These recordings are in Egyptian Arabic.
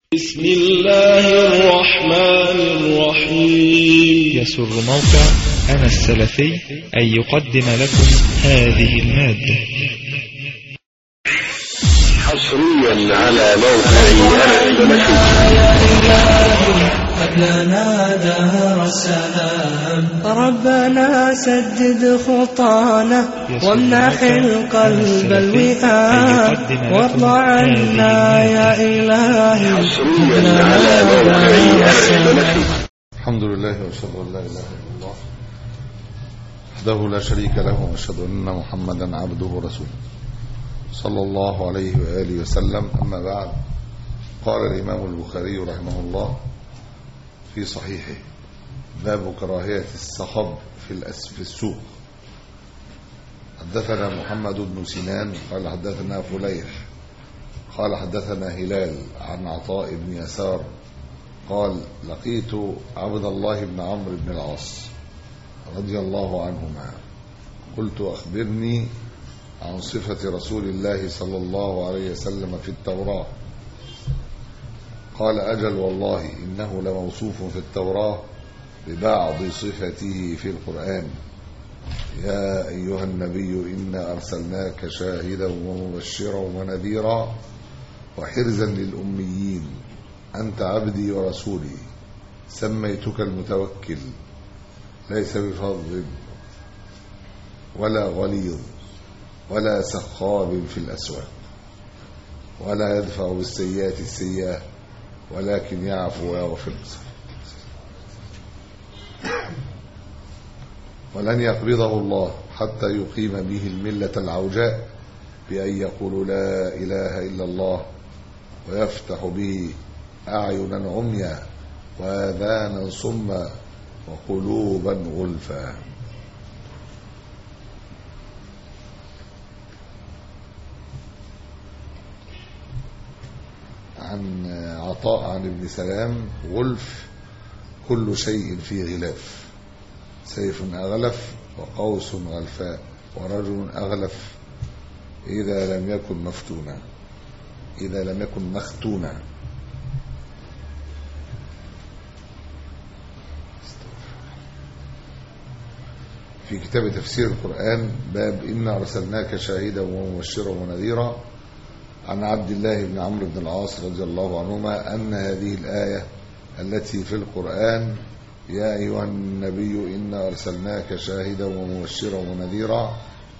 بسم الله الرحمن الرحيم يسر موقع أنا السلفي أن يقدم لكم هذه المادة حصريا على موقع قد لنا دهر السلام ربنا سدد خطانا وامنح القلب الوئام وارض عنا يا إلهي قد لنا دهر السلام الحمد لله واشهد ان لا اله الا الله وحده لا شريك له واشهد ان محمدا عبده ورسوله صلى الله عليه واله وسلم اما بعد قال الامام البخاري رحمه الله في صحيحه باب كراهيه الصخب في الأس في السوق حدثنا محمد بن سنان قال حدثنا فليح قال حدثنا هلال عن عطاء بن يسار قال لقيت عبد الله بن عمرو بن العاص رضي الله عنهما قلت أخبرني عن صفة رسول الله صلى الله عليه وسلم في التوراة قال أجل والله إنه لموصوف في التوراة ببعض صفته في القرآن يا أيها النبي إنا أرسلناك شاهدا ومبشرا ونذيرا وحرزا للأميين أنت عبدي ورسولي سميتك المتوكل ليس بفظ ولا غليظ ولا سخاب في الأسواق ولا يدفع بالسيئات السيئة ولكن يعفو ويغفر ولن يقبضه الله حتى يقيم به الملة العوجاء بأن يقول لا إله إلا الله ويفتح به أعينا عميا وآذانا صما وقلوبا غلفا عن عطاء عن ابن سلام غلف كل شيء فيه غلاف سيف أغلف وقوس غلفاء ورجل أغلف إذا لم يكن مفتونا إذا لم يكن مختونا في كتاب تفسير القرآن باب إنا أرسلناك شاهدا ومبشرا ونذيرا عن عبد الله بن عمرو بن العاص رضي الله عنهما أن هذه الآية التي في القرآن يا أيها النبي إنا أرسلناك شاهدا ومبشرا ونذيرا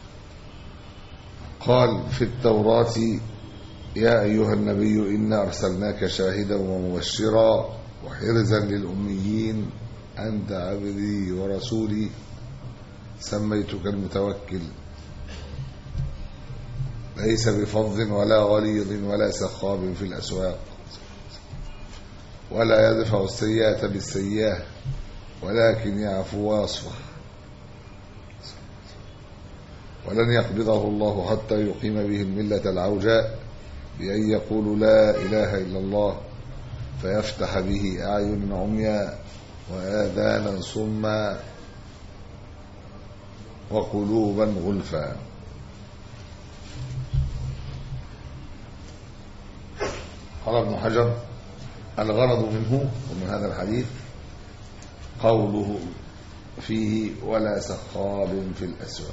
قال في التوراة يا أيها النبي إنا أرسلناك شاهدا ومبشرا وحرزا للأميين أنت عبدي ورسولي سميتك المتوكل ليس بفظ ولا غليظ ولا سخاب في الأسواق ولا يدفع السيئة بالسيئة ولكن يعفو ويصفح ولن يقبضه الله حتى يقيم به الملة العوجاء بأن يقول لا إله إلا الله فيفتح به أعين عميا وآذانا صما وقلوبا غلفا قال ابن حجر الغرض منه ومن هذا الحديث قوله فيه ولا سخاب في الأسواق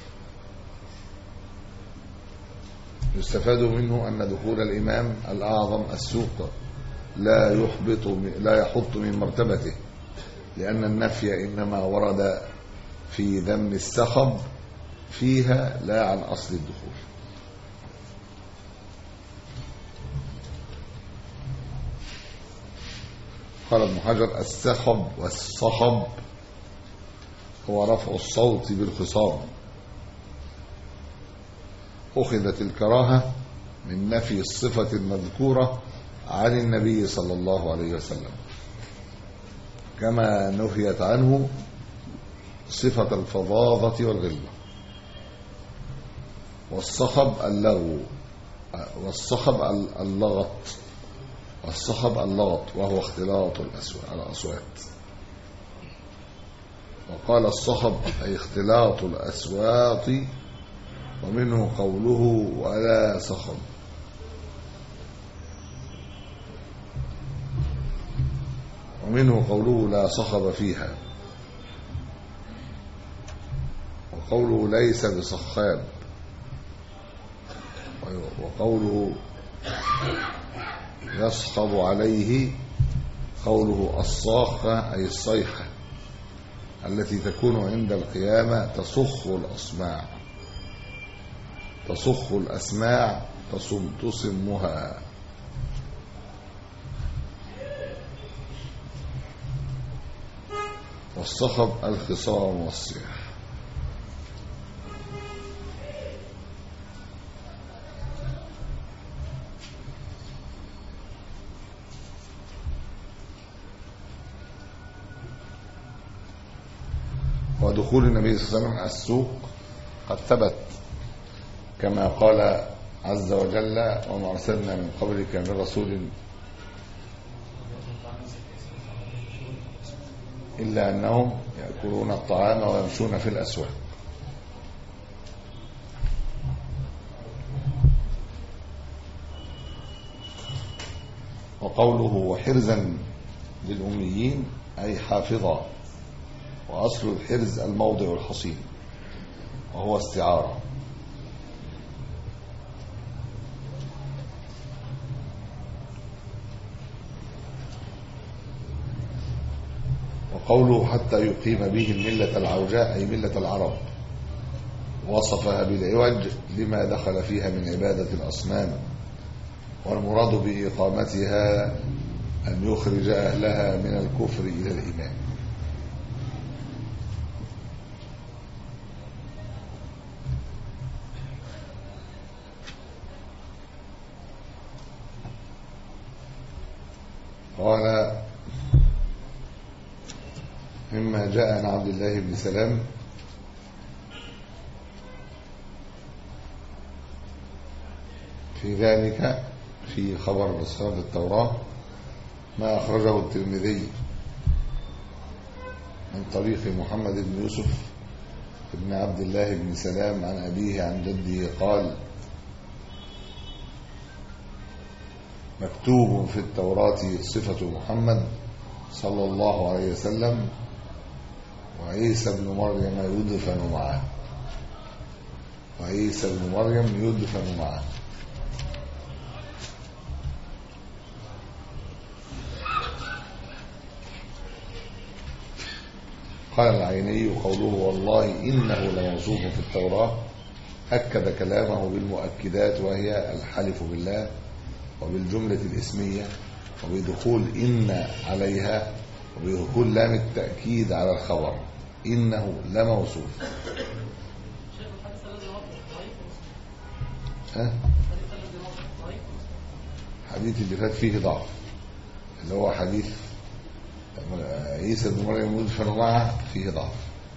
يستفاد منه أن دخول الإمام الأعظم السوق لا يحبط لا يحط من مرتبته لأن النفي إنما ورد في ذم السخب فيها لا عن أصل الدخول قال ابن حجر السخب والصخب هو رفع الصوت بالخصام أخذت الكراهة من نفي الصفة المذكورة عن النبي صلى الله عليه وسلم كما نهيت عنه صفة الفظاظة والغلة والصخب اللغو والصخب اللغط والصخب اللغط وهو اختلاط الأصوات وقال الصخب أي اختلاط الأصوات ومنه قوله ولا صخب ومنه قوله لا صخب فيها وقوله ليس بصخاب وقوله يصخب عليه قوله الصاخة أي الصيحة التي تكون عند القيامة تصخ الأسماع تصخ الأسماع تصم تصمها والصخب الخصام والصيح ودخول النبي صلى الله عليه وسلم السوق قد ثبت كما قال عز وجل وما أرسلنا من قبلك من رسول إلا أنهم يأكلون الطعام ويمشون في الأسواق وقوله وحرزا للأميين أي حافظا وأصل الحرز الموضع الحصين وهو استعارة وقوله حتى يقيم به الملة العوجاء أي ملة العرب وصفها بالعوج لما دخل فيها من عبادة الأصنام والمراد بإقامتها أن يخرج أهلها من الكفر إلى الإيمان قال مما جاء عن عبد الله بن سلام في ذلك في خبر أصحاب التوراة ما أخرجه الترمذي من طريق محمد بن يوسف بن عبد الله بن سلام عن أبيه عن جده قال مكتوب في التوراة صفة محمد صلى الله عليه وسلم وعيسى بن مريم يدفن معه وعيسى بن مريم يدفن معه قال العيني قوله والله إنه لموصوف في التوراة أكد كلامه بالمؤكدات وهي الحلف بالله وبالجملة الاسمية وبدخول إن عليها وبدخول لام التأكيد على الخبر إنه لموصوف ها؟ حديث اللي فات فيه ضعف اللي هو حديث عيسى بن مريم يدفن معه فيه ضعف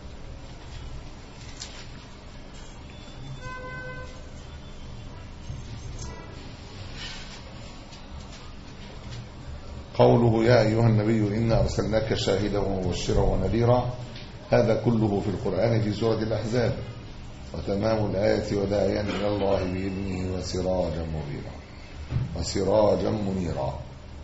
قوله يا أيها النبي إنا أرسلناك شاهدا ومبشرا ونذيرا هذا كله في القرآن في سورة الأحزاب وتمام الآية وداعيا إلى الله بإذنه وسراجا منيرا وسراجا منيرا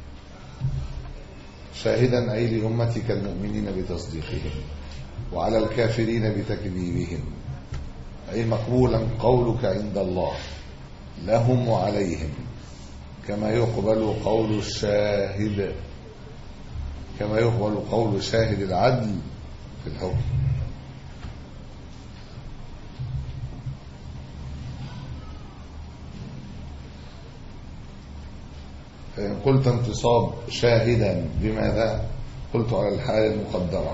شاهدا أي لأمتك المؤمنين بتصديقهم وعلى الكافرين بتكذيبهم أي مقبولا قولك عند الله لهم وعليهم كما يقبل قول الشاهد كما يقبل قول شاهد العدل في الحكم فإن قلت انتصاب شاهدا بماذا قلت على الحال المقدرة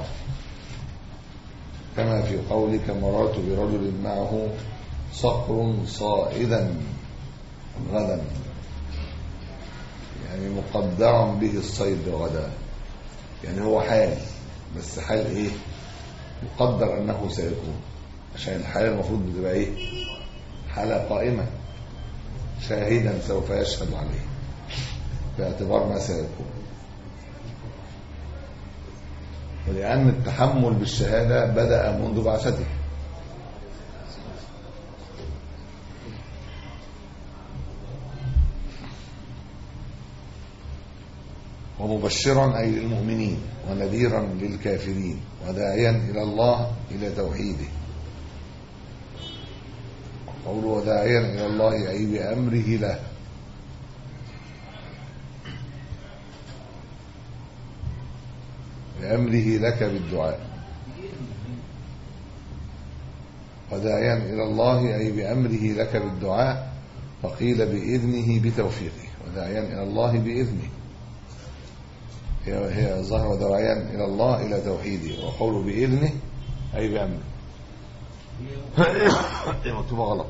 كما في قولك مررت برجل معه صقر صائدا غدا يعني مقدرا به الصيد غدا يعني هو حال بس حال ايه مقدر انه سيكون عشان الحالة المفروض بتبقى ايه حالة قائمة شاهدا سوف يشهد عليه باعتبار ما سيكون ولأن التحمل بالشهادة بدأ منذ بعثته ومبشرا أي للمؤمنين ونذيرا للكافرين وداعيا إلى الله إلى توحيده قوله وداعيا إلى الله أي بأمره له بأمره لك بالدعاء وداعيا إلى الله أي بأمره لك بالدعاء وقيل بإذنه بتوفيقه وداعيا إلى الله بإذنه هي هي ظهر وداعيا إلى الله إلى توحيده وقوله بإذنه أي بأمره هي مكتوبة غلط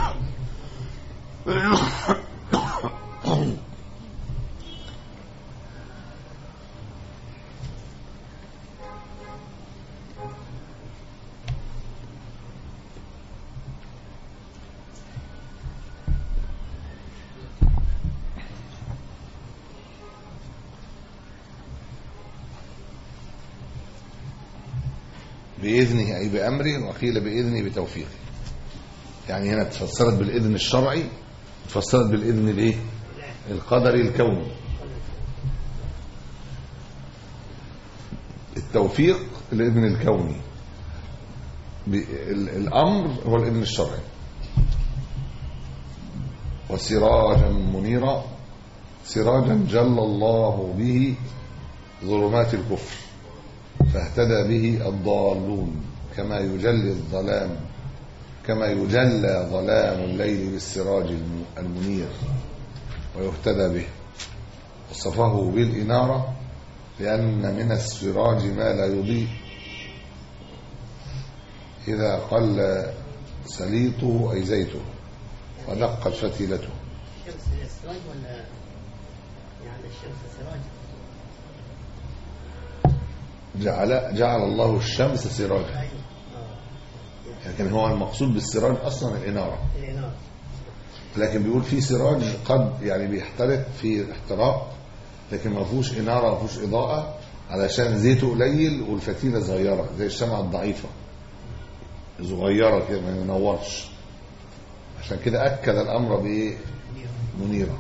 بإذنه أي بأمره وقيل بإذنه بتوفيقه يعني هنا تفسرت بالإذن الشرعي تفسرت بالإذن الإيه القدري الكوني التوفيق الإذن الكوني ب- ال- الأمر هو الإذن الشرعي وسراجا منيرا سراجا جل الله به ظلمات الكفر فاهتدى به الضالون كما يجلي الظلام كما يجلى ظلام الليل بالسراج الم- المنير ويهتدى به وصفه بالإنارة لأن من السراج ما لا يضيء إذا قل سليطه أي زيته ودقت فتيلته الشمس هي السراج ولا يعني الشمس سراج جعل, جعل الله الشمس سراجا ايوه اه لكن هو المقصود بالسراج أصلا الإنارة الاناره لكن بيقول في سراج قد يعني بيحترق في احتراق لكن ما فيهوش اناره ما فيهوش اضاءه علشان زيته قليل والفتيله صغيره زي الشمعه الضعيفه صغيره كده ما ينورش عشان كده اكد الامر بايه منيره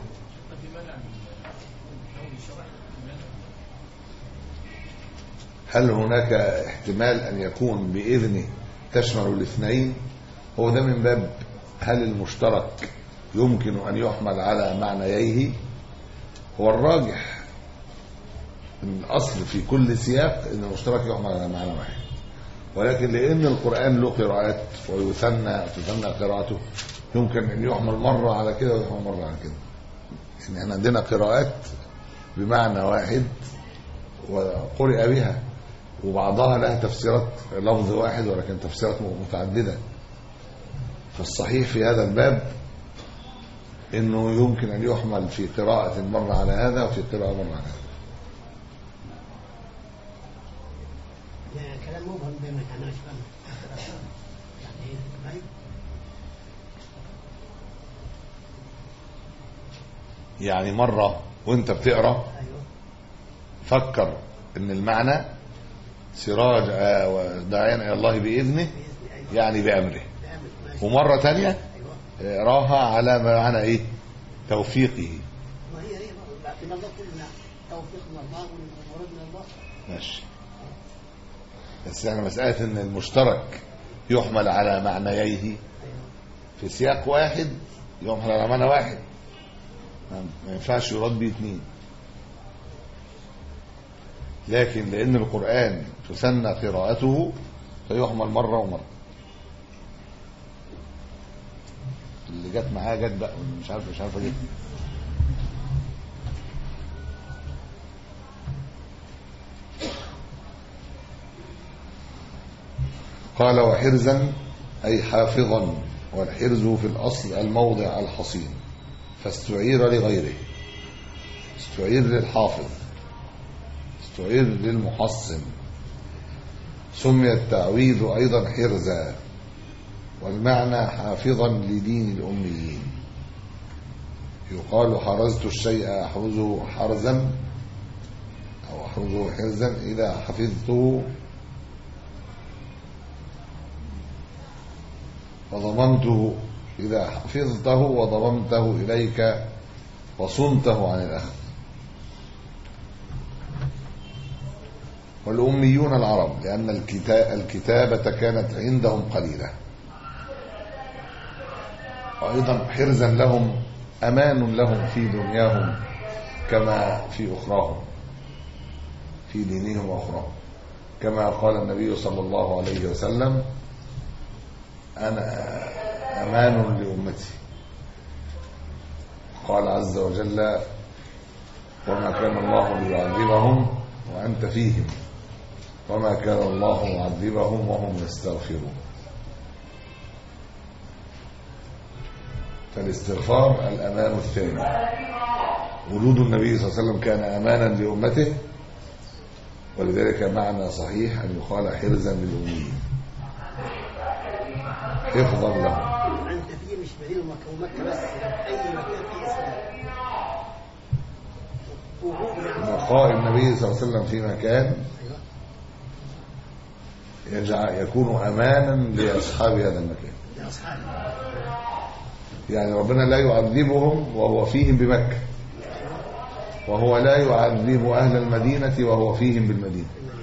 هل هناك احتمال ان يكون باذنه تشمل الاثنين هو ده من باب هل المشترك يمكن ان يحمل على معنييه هو الراجح ان الاصل في كل سياق ان المشترك يحمل على معنى واحد ولكن لان القران له قراءات ويثنى تثنى قراءته يمكن ان يحمل مره على كده ويحمل مره على كده يعني احنا عندنا قراءات بمعنى واحد وقرئ بها وبعضها لها تفسيرات لفظ واحد ولكن تفسيرات متعدده فالصحيح في هذا الباب انه يمكن ان يحمل في قراءة مرة على هذا وفي قراءة مرة على هذا ده كلام مبهم ده ما كانش فاهم يعني ايه طيب يعني مرة وانت بتقرا ايوه فكر ان المعنى سراج آه، وداعيا الى الله باذنه باذن ايوه يعني بامره بامر ماشي ومرة تانية ايوه اقراها على معنى ايه توفيقه ما هي هي بقى في الله كلنا توفيق من الله والمراد من الله ماشي بس يعني مسألة ان المشترك يحمل على معنييه ايوه في سياق واحد يحمل على معنى واحد ما ما ينفعش يراد بيه اتنين لكن لأن القرآن تثنى قراءته فيحمل مرة ومرة اللي جت معاه جت بقى واللي مش عارف مش عارفه جت قال وحرزا أي حافظا والحرز في الأصل الموضع الحصين فاستعير لغيره استعير للحافظ استعير للمحصن سمي التعويذ أيضا حرزا والمعنى حافظا لدين الأميين يقال حرزت الشيء أحرزه حرزا أو أحرزه حرزا إذا حفظته وضمنته إذا حفظته وضممته إليك وصنته عن الأخذ والأميون العرب لأن الكتا- الكتابة كانت عندهم قليلة وأيضا حرزا لهم أمان لهم في دنياهم كما في أخراهم في دينهم وأخراهم كما قال النبي صلى الله عليه وسلم أنا أمان لأمتي قال عز وجل وما كان الله ليعذبهم وأنت فيهم وما كان الله معذبهم وهم يستغفرون فالاستغفار الأمان الثاني وجود النبي صلى الله عليه وسلم كان أمانا لأمته ولذلك معنى صحيح أن يقال حرزا للأميين حفظا لهم انت فيه مش مدينه مكه ومكه بس اي مكان فيه اسلام وجود يعني بقاء النبي صلى الله عليه وسلم في مكان ايوه يجعل يكون أمانا لأصحاب هذا المكان لاصحابه يعني ربنا لا يعذبهم وهو فيهم بمكة وهو لا يعذب أهل المدينة وهو فيهم بالمدينة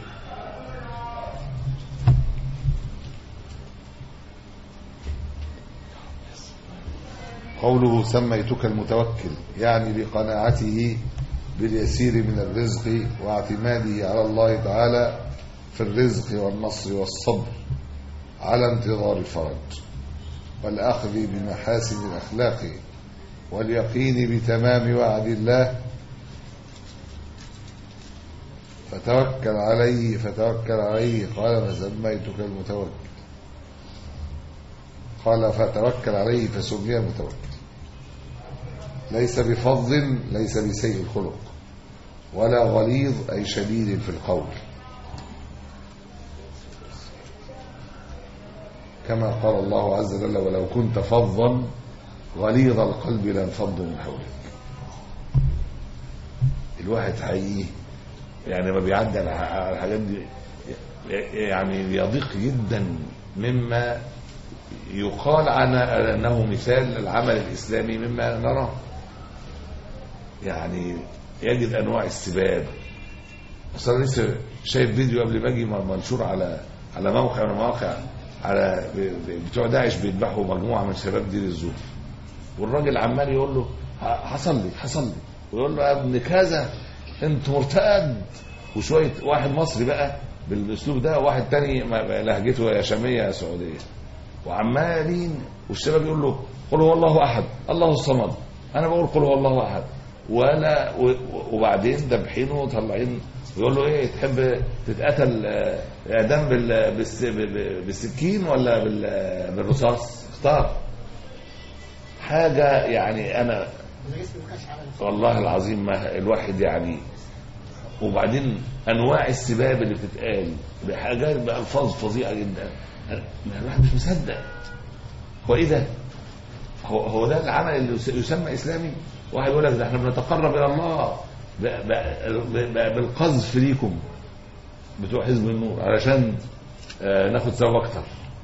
قوله سميتك المتوكل يعني بقناعته باليسير من الرزق واعتماده على الله تعالى في الرزق والنصر والصبر على انتظار الفرج والأخذ بمحاسن الأخلاق واليقين بتمام وعد الله فتوكل عليه فتوكل عليه قال فسميتك المتوكل قال فتوكل عليه فسمي المتوكل ليس بفظ ليس بسيء الخلق ولا غليظ أي شديد في القول كما قال الله عز وجل ولو كنت فظا غليظ القلب لانفضوا من حولك الواحد حقيقي يعني ما بيعدي على على الحاجات دي يعني بيضيق جدا مما يقال عن انه مثال العمل الاسلامي مما نراه يعني يجد انواع السباب اصل انا لسه شايف فيديو قبل ما اجي منشور على على موقع من المواقع على ب- ب- بتوع داعش بيذبحوا مجموعه من شباب دير الزور والراجل عمال يقول له ح- حصل لي حصل لي ويقول له يا ابن كذا انت مرتد وشويه واحد مصري بقى بالاسلوب ده وواحد تاني ما- لهجته يا شاميه يا سعوديه وعمالين والشباب يقول له قل هو الله احد الله الصمد انا بقول قل هو الله احد ولا و- وبعدين ذابحينه وطلعين ويقول له ايه تحب تتقتل آه، اعدام بال- بالس- ب- ب- بالسكين ولا بال- بالرصاص اختار حاجه يعني انا ده اسمه كاش على والله العظيم ما الواحد يعني وبعدين انواع السباب اللي بتتقال بحاجات بالفاظ فظيعه جدا الواحد مش مصدق هو ايه ده؟ هو هو ده العمل اللي يس- يسمى اسلامي؟ واحد يقول لك ده احنا بنتقرب الى الله ب- ب- ب- بالقذف ليكم بتوع حزب النور علشان آه، ناخد ثواب اكتر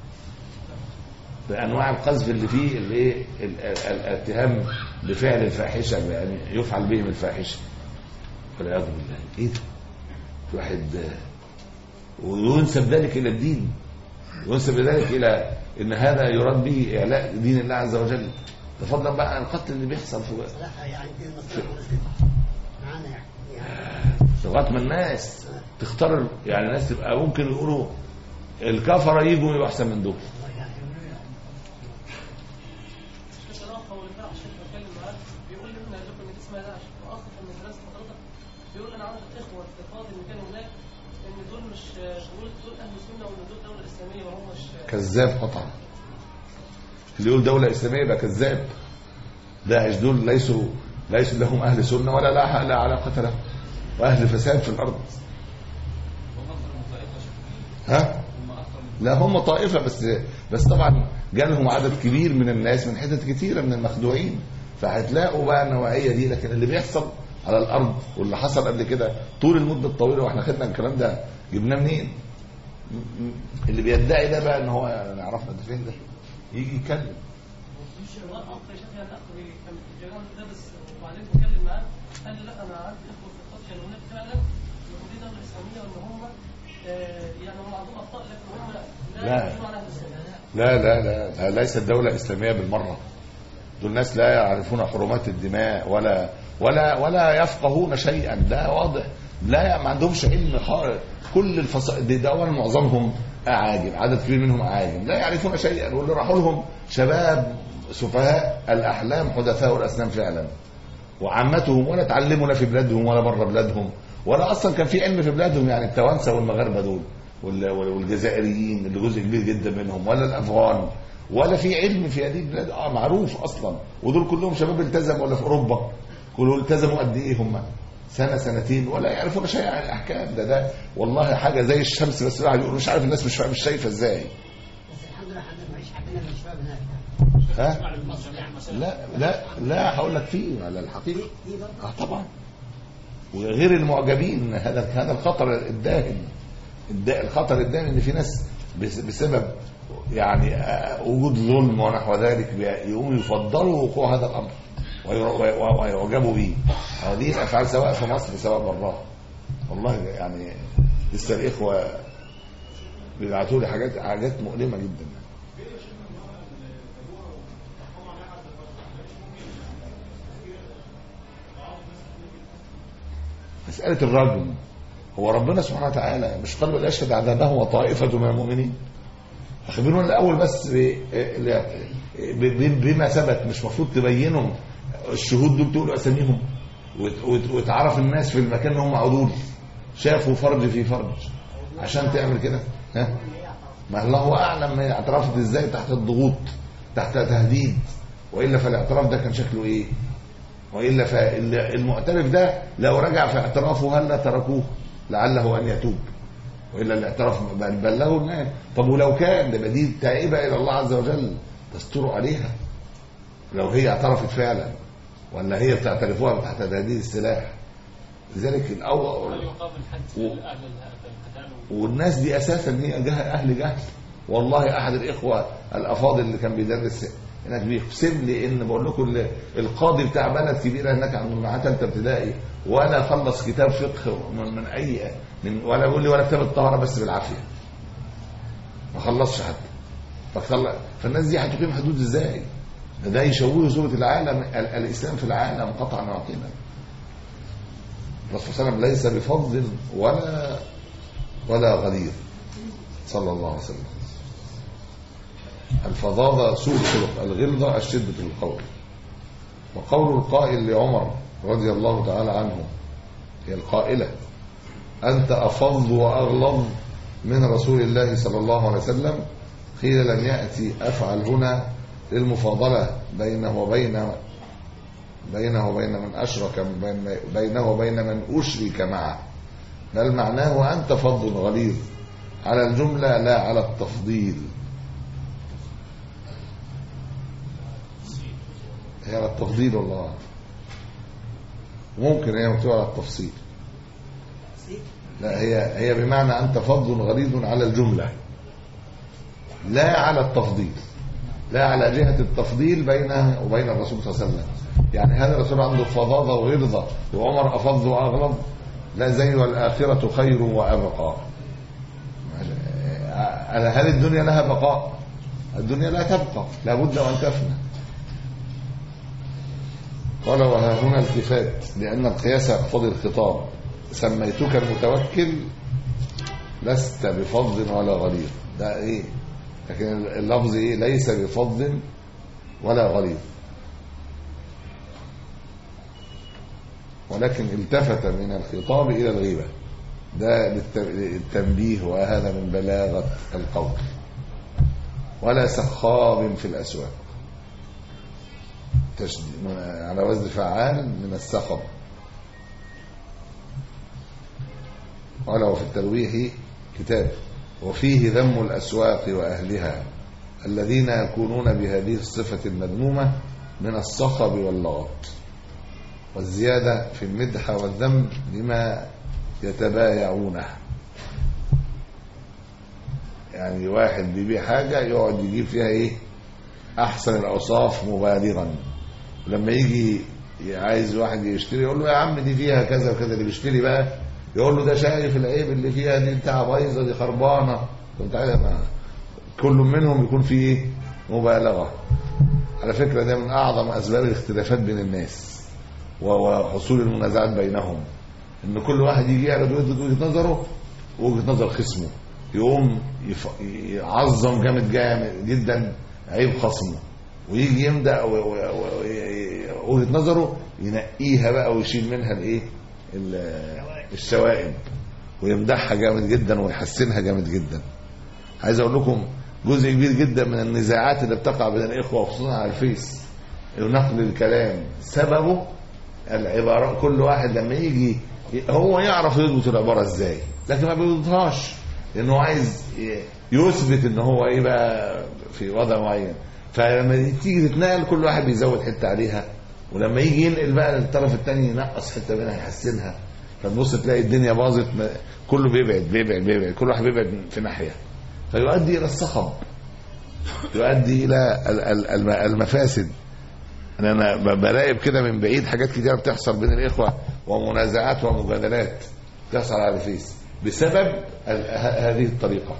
بانواع القذف اللي فيه اللي ايه ال- ال- الاتهام بفعل الفاحشه يعني يفعل بهم الفاحشه والعياذ بالله ايه ده؟ واحد آه، وينسب ذلك الى الدين وينسب ذلك الى ان هذا يراد به اعلاء دين الله عز وجل تفضل بقى عن القتل اللي بيحصل في صراحه يعني دي المصلحه والاسلام معانا يعني يعني لغايه ما الناس تختار يعني الناس تبقى ممكن يقولوا الكفره يجوا يبقوا احسن من دول الله يعني بصراحة ورفاع عشان بتكلم معاه بيقول لي ابن لكم ان اسمها داعش واخ في المدرسة حضرتك بيقول انا عندي اخوة في قاضي اللي كانوا هناك ان دول مش دول دول اهل سنة وان دول دولة اسلامية وهم مش كذاب قطعا اللي يقول دولة إسلامية يبقى كذاب داعش دول ليسوا ليسوا لهم أهل سنة ولا لا, لا علاقة لهم وأهل فساد في الأرض ها؟ لا هم طائفة بس بس طبعا جالهم عدد كبير من الناس من حتت كتيرة من المخدوعين فهتلاقوا بقى النوعية دي لكن اللي بيحصل على الأرض واللي حصل قبل كده طول المدة الطويلة واحنا خدنا الكلام ده جبناه منين؟ م- م- اللي بيدعي ده بقى ان هو يعني عرفنا ده فين ده يجي يتكلم اخ شاف يعني اخ بي- كان في الجيران ده بس وبعدين بتكلم معاه قال لي لا انا عندي اخوة في القاضي كانوا هناك فعلا وان دي دولة اسلامية وان هم آه، يعني هم عندهم اخطاء لكن هم لا. يعرفون عنها بالسنة. لا لا لا, لا ليست دولة إسلامية بالمرة دول ناس لا يعرفون حرمات الدماء ولا ولا ولا يفقهون شيئا ده واضح لا ما عندهمش علم خالص كل الفصائل دي ده اولا معظمهم اعاجم عدد كبير منهم اعاجم لا يعرفون شيئا واللي راحوا لهم شباب سفهاء الاحلام حدثاء الاسنان فعلا وعامتهم ولا اتعلموا لا في بلادهم ولا بره بلادهم ولا اصلا كان في علم في بلادهم يعني التوانسه والمغاربه دول وال- وال- والجزائريين اللي جزء كبير جدا منهم ولا الافغان ولا في علم في هذه البلاد اه معروف اصلا ودول كلهم شباب التزموا ولا في اوروبا كلهم التزموا قد ايه هم سنه سنتين ولا يعرفون شيء عن الاحكام ده ده والله حاجه زي الشمس بس الواحد يقول مش عارف الناس مش مش شايفه ازاي بس الحمد لله احنا ما فيش حدنا من الشباب هناك ها لا لا لا هقول لك فيه على الحقيقه دي برضه اه طبعا وغير المعجبين هذا هذا الخطر الداهم الدا- الخطر الداهم ان في ناس بس- بسبب يعني آه، وجود ظلم ونحو ذلك بي- يقوموا يفضلوا وقوع هذا الامر وي- وي- ويعجبوا به هذه الافعال سواء في مصر سواء براها والله يعني لسه الاخوه بيبعتوا لي حاجات حاجات مؤلمه جدا مسألة الرجل هو ربنا سبحانه وتعالى مش قال ولا يشهد عذابه وطائفة من المؤمنين أخبرونا الأول بس ب- ب- بما ثبت مش المفروض تبينوا الشهود دول تقولوا أساميهم وت- وت- وتعرف الناس في المكان اللي هم عدول شافوا فرج في فرج عشان تعمل كده ها ما الله أعلم هي اعترفت إزاي تحت الضغوط تحت تهديد وإلا فالاعتراف ده كان شكله إيه والا فالمعترف ده لو رجع في اعترافه هل لا تركوه لعله ان يتوب والا الاعتراف بل بلغوا الناس طب ولو كان ده دي تائبه الى الله عز وجل تستر عليها لو هي اعترفت فعلا ولا هي بتعترفوها تحت تهديد السلاح لذلك الاول و- والناس دي اساسا هي جهل اهل جهل والله احد الاخوه الافاضل اللي كان بيدرس هناك بيقسم لي ان بقول لكم ال- القاضي بتاع بلد كبيره هناك عند معاه ثالثه ابتدائي ولا خلص كتاب فقه من, من اي من ولا بيقول لي ولا كتاب الطهاره بس بالعافيه ما خلصش حتى فخل... فالناس دي هتقيم حدود ازاي؟ ده, ده يشوه صوره العالم ال- الاسلام في العالم قطعا ويقينا الرسول صلى الله عليه وسلم ليس بفضل ولا ولا غليظ صلى الله عليه وسلم الفظاظة سوء الخلق الغلظة الشدة في القول وقول القائل لعمر رضي الله تعالى عنه هي القائلة أنت أفظ وأغلظ من رسول الله صلى الله عليه وسلم قيل لم يأتي أفعل هنا للمفاضلة بينه وبين بينه وبين من أشرك بين- بينه وبين من أشرك معه بل معناه أنت فض غليظ على الجملة لا على التفضيل هي على التفضيل والله أعلم. ممكن هي مكتوبة على التفصيل لا هي هي بمعنى أنت فض غليظ على الجملة لا على التفضيل لا على جهة التفضيل بينه وبين الرسول صلى الله عليه وسلم يعني هذا الرسول عنده فظاظة وغلظة وعمر أفض وأغلظ لا زي والآخرة خير وأبقى هل الدنيا لها بقاء الدنيا لا تبقى لابد وأن تفنى قال وها هنا التفات لأن القياس يقتضي الخطاب سميتك المتوكل لست بفض ولا غليظ ده ايه لكن اللفظ ايه ليس بفض ولا غليظ ولكن التفت من الخطاب الى الغيبه ده للت- للتنبيه وهذا من بلاغه القول ولا سخاب في الاسواق تشد- على وزن فعال من السخب ولو في التلويح كتاب وفيه ذم الأسواق وأهلها الذين يكونون بهذه الصفة المذمومة من الصخب واللغط والزيادة في المدح والذم لما يتبايعونه يعني واحد بيبيع حاجة يقعد يجيب فيها ايه احسن الاوصاف مبالغا لما يجي عايز واحد يشتري يقول له يا عم دي فيها كذا وكذا اللي بيشتري بقى يقول له ده شايف العيب اللي فيها دي بتاع بايظه دي خربانه كنت عايز ما- كل منهم يكون فيه ايه مبالغه على فكره ده من اعظم اسباب الاختلافات بين الناس و- وحصول المنازعات بينهم ان كل واحد يجي يعرض وجهه وجهة نظره ووجهه نظر خصمه يقوم يف- يعظم جامد جامد جدا عيب خصمه ويجي يمدح و- و- و- ي- وجهه نظره ينقيها بقى ويشيل منها الايه ال- الشوائب ويمدحها جامد جدا ويحسنها جامد جدا عايز اقول لكم جزء كبير جدا من النزاعات اللي بتقع بين الاخوه وخصوصا على الفيس ونقل الكلام سببه العبارة كل واحد لما يجي هو يعرف يضبط العبارة ازاي لكن ما بيضبطهاش لانه عايز ي- يثبت ان هو ايه بقى في وضع معين فلما تيجي تتنقل كل واحد بيزود حته عليها ولما يجي ينقل بقى للطرف الثاني ينقص حته منها يحسنها فتبص تلاقي الدنيا باظت ما- كله بيبعد بيبعد بيبعد كل واحد بيبعد في ناحيه فيؤدي الى الصخب يؤدي الى ال- ال- الم- المفاسد انا انا ب- براقب كده من بعيد حاجات كتيره بتحصل بين الاخوه ومنازعات ومجادلات بتحصل على الفيس بسبب ال- ه- هذه الطريقه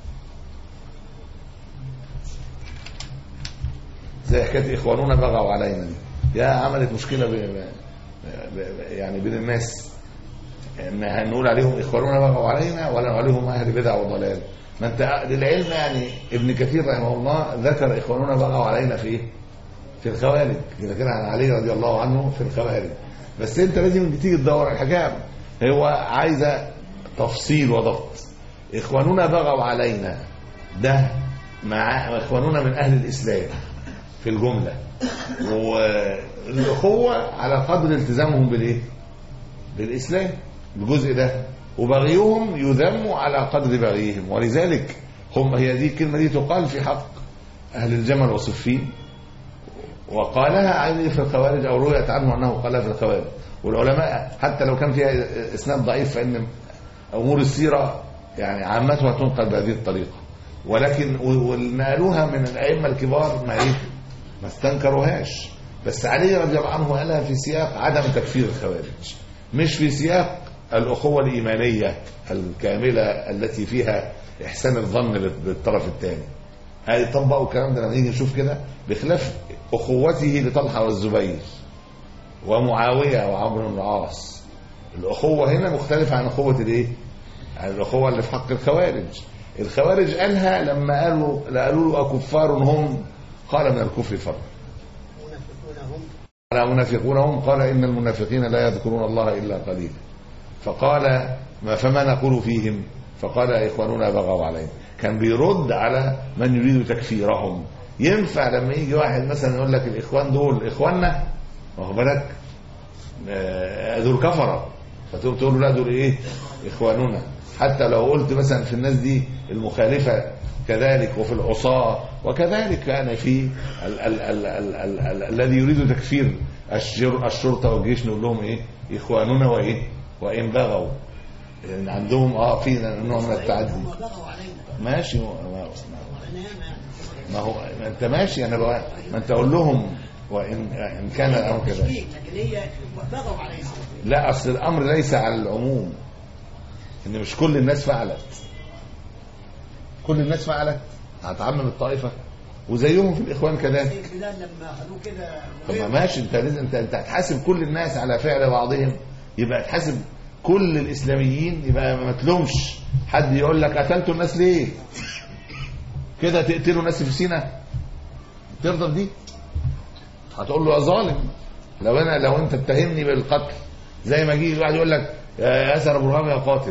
زي حكايه اخواننا بغوا علينا دي يا عملت مشكله ب... ب... ب... يعني بين الناس ان هنقول عليهم اخواننا بغوا علينا ولا نقول عليهم اهل بدع وضلال ما انت للعلم يعني ابن كثير رحمه الله ذكر اخواننا بغوا علينا في ايه؟ في الخوارج ذكرها عن علي رضي الله عنه في الخوارج بس انت لازم تيجي تدور على الحكام هو عايزه تفصيل وضبط اخواننا بغوا علينا ده مع اخواننا من اهل الاسلام في الجمله والاخوه على قدر التزامهم بالايه؟ بالاسلام الجزء ده وبغيهم يذم على قدر بغيهم ولذلك هم هي دي الكلمه دي تقال في حق اهل الجمل وصفين وقالها عيني في الخوارج او رويت عنه انه قالها في الخوارج والعلماء حتى لو كان فيها اسناد ضعيف فان امور السيره يعني عامتها تنقل بهذه الطريقه ولكن ونقلوها من الائمه الكبار ما ايه ما استنكروهاش بس علي رضي الله عنه قالها في سياق عدم تكفير الخوارج مش في سياق الاخوه الايمانيه الكامله التي فيها احسان الظن للطرف الثاني هذه طبقوا الكلام ده لما نيجي نشوف كده بخلاف اخوته لطلحه والزبير ومعاويه وعمرو بن العاص الاخوه هنا مختلفه عن اخوه الايه؟ عن الاخوه اللي في حق الخوارج الخوارج قالها لما قالوا قالوا له اكفار هم قال من الكفر فرق منافقون هم قال منافقون هم قال ان المنافقين لا يذكرون الله الا قليلا فقال ما فما نقول فيهم فقال اخواننا بغوا علينا كان بيرد على من يريد تكفيرهم ينفع لما يجي واحد مثلا يقول لك الاخوان دول اخواننا واخد بالك آه، دول كفره فتقول تقول له لا دول ايه اخواننا حتى لو قلت مثلا في الناس دي المخالفه كذلك وفي العصاة وكذلك كان في ال- ال- ال- ال- ال- ال- الذي يريد تكفير الشر- الشرطه والجيش نقول لهم ايه اخواننا وايه وان بغوا يعني عندهم اه في نوع من التعدي هم بغوا علينا ماشي ما, ما, وعلينا يعني ما هو ما انت ماشي انا بقى ما انت اقول لهم وان ان كان الامر كذلك تشبيه لكن هي بغوا علينا لا اصل الامر ليس على العموم ان مش كل الناس فعلت كل الناس فعلت هتعمم الطائفه وزيهم في الاخوان كذلك سيد بلال لما خدوه كده طب ما ماشي انت لازم انت انت هتحاسب كل الناس على فعل بعضهم يبقى تحاسب كل الاسلاميين يبقى ما تلومش حد يقول لك قتلتوا الناس ليه؟ كده تقتلوا ناس في سينا ترضى بدي؟ هتقول له يا ظالم لو انا لو انت اتهمني بالقتل زي ما يجي واحد يقول لك يا ياسر ابو رهام يا قاتل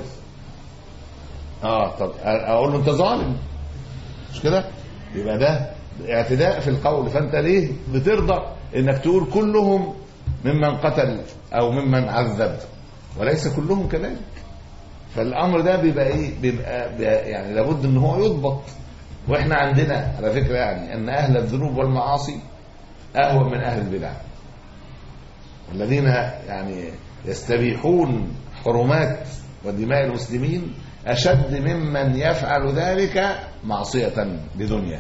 اه طب اقول له انت ظالم مش كده؟ يبقى ده اعتداء في القول فانت ليه بترضى انك تقول كلهم ممن قتل او ممن عذب وليس كلهم كذلك فالامر ده بيبقى ايه بيبقى, بيبقى يعني لابد ان هو يضبط واحنا عندنا على فكره يعني ان اهل الذنوب والمعاصي اهون من اهل البدع والذين يعني يستبيحون حرمات ودماء المسلمين اشد ممن يفعل ذلك معصيه بدنيا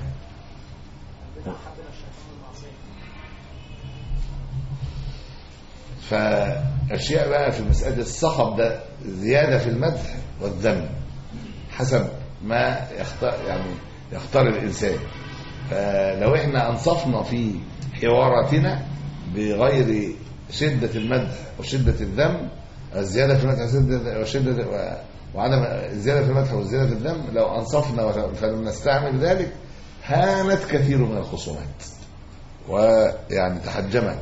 ف أشياء بقى في مسألة الصخب ده زيادة في المدح والذم حسب ما يختار يعني يختار الإنسان فلو احنا أنصفنا في حواراتنا بغير شدة المدح وشدة الذم الزيادة في المدح وشدة, وشدة و- وعدم الزيادة في المدح والزيادة في الذم لو أنصفنا فلم نستعمل ذلك هانت كثير من الخصومات ويعني تحجمت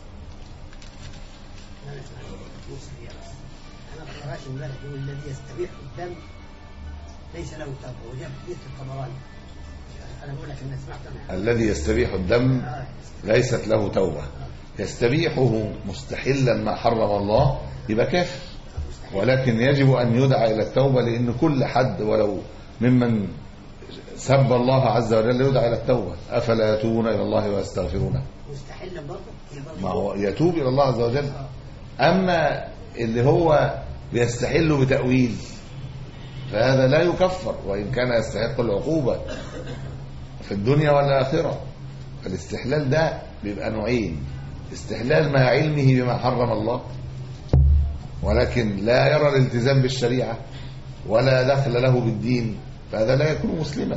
انا اسمع موسى يا بس انا قرأت امبارح يقول الذي يستبيح الدم ليس له توبه وجاب حديث الطبراني انا بقول لك ان سمعت انا الذي يستبيح الدم آه، ليست له توبة يستبيحه مستحلا ما حرم الله يبقى كافر ولكن يجب أن يدعى إلى التوبة لأن كل حد ولو ممن سب الله عز وجل يدعى إلى التوبة أفلا يتوبون إلى الله ويستغفرونه مستحلا برضه يظل ما هو يتوب إلى الله عز وجل أما اللي هو بيستحل بتأويل فهذا لا يكفر وإن كان يستحق العقوبة في الدنيا والآخرة فالاستحلال ده بيبقى نوعين استحلال مع علمه بما حرم الله ولكن لا يرى الالتزام بالشريعة ولا دخل له بالدين فهذا لا يكون مسلما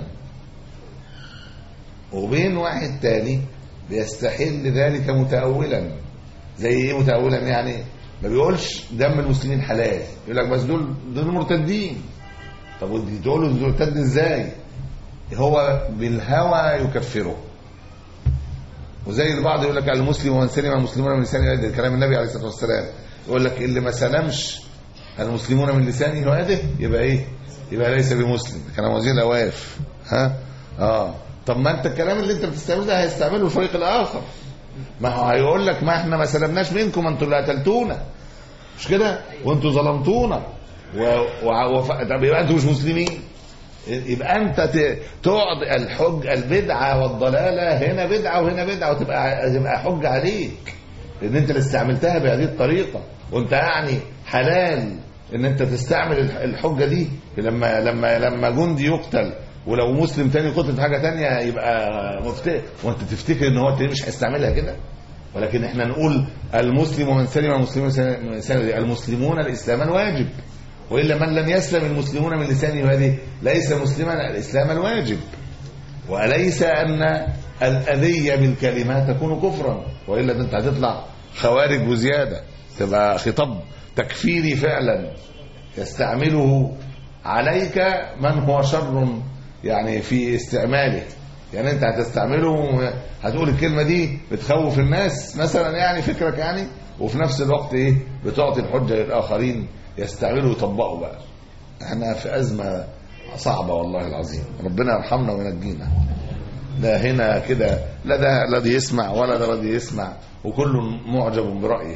وبين واحد تاني بيستحل ذلك متأولا زي ايه متأولا يعني ما بيقولش دم المسلمين حلال يقول لك بس دول دول مرتدين طب ودي تقول له دول مرتد ازاي هو بالهوى يكفره وزي البعض يقول لك المسلم ومن سلم المسلمون من لسانه يده كلام النبي عليه الصلاه والسلام يقول لك اللي ما سلمش المسلمون من لسانه ويده يبقى ايه يبقى ليس بمسلم كلام وزير الاواف ها اه طب ما انت الكلام اللي انت بتستعمله ده هيستعمله الفريق الاخر ما هو هيقول لك ما احنا ما سلمناش منكم انتوا اللي قتلتونا مش كده وانتوا ظلمتونا و... و... وف... طب يبقى انتوا مش مسلمين يبقى انت ت- تقعد الحج البدعه والضلاله هنا بدعه وهنا بدعه وتبقى تبقى حجه عليك لان انت اللي استعملتها بهذه الطريقه وانت يعني حلال ان انت تستعمل الح- الحجه دي لما لما لما جندي يقتل ولو مسلم تاني قتل في حاجه تانية يبقى مفتئ وانت تفتكر ان هو التاني مش هيستعملها كده ولكن احنا نقول المسلم ومن سلم المسلمون من لسانه المسلمون الاسلام الواجب والا من لم يسلم المسلمون من لسانه هذه ليس مسلما الاسلام الواجب وليس ان الاذيه بالكلمات تكون كفرا والا ده انت هتطلع خوارج وزياده تبقى خطاب تكفيري فعلا يستعمله عليك من هو شر يعني في استعماله يعني انت هتستعمله هتقول الكلمه دي بتخوف الناس مثلا يعني فكرك يعني وفي نفس الوقت ايه بتعطي الحجه للاخرين يستعملوا ويطبقوا بقى احنا في ازمه صعبه والله العظيم ربنا يرحمنا وينجينا لا هنا كده لا ده لا دي يسمع ولا ده راضي يسمع وكل معجب برايه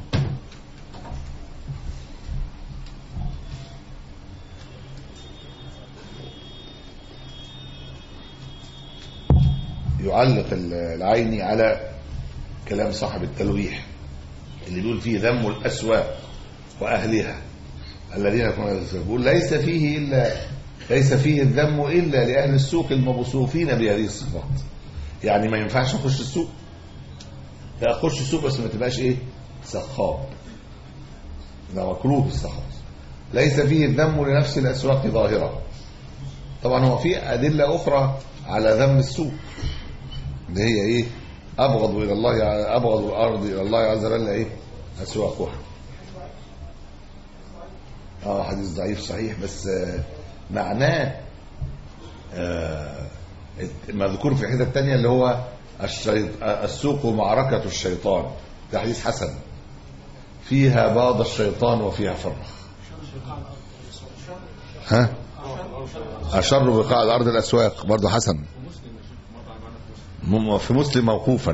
يعلق العيني على كلام صاحب التلويح اللي بيقول فيه ذم الأسواق وأهلها الذين يكونون يقول ليس فيه إلا ليس فيه الذم إلا لأهل السوق الموصوفين بهذه الصفات يعني ما ينفعش نخش السوق لا أخش السوق بس ما تبقاش إيه سخاب ده مكروه السخاب ليس فيه الذم لنفس الأسواق ظاهرة طبعا هو في أدلة أخرى على ذم السوق اللي هي إيه أبغض إلى الله أبغض الأرض إلى الله عز وجل إيه أسواقها اه حديث ضعيف صحيح بس آه معناه آه مذكور في حته تانية اللي هو الشيط... السوق معركة الشيطان ده حديث حسن فيها باض الشيطان وفيها فرخ ها أشر بقاع الأرض الأسواق برضه حسن م- في مسلم موقوفا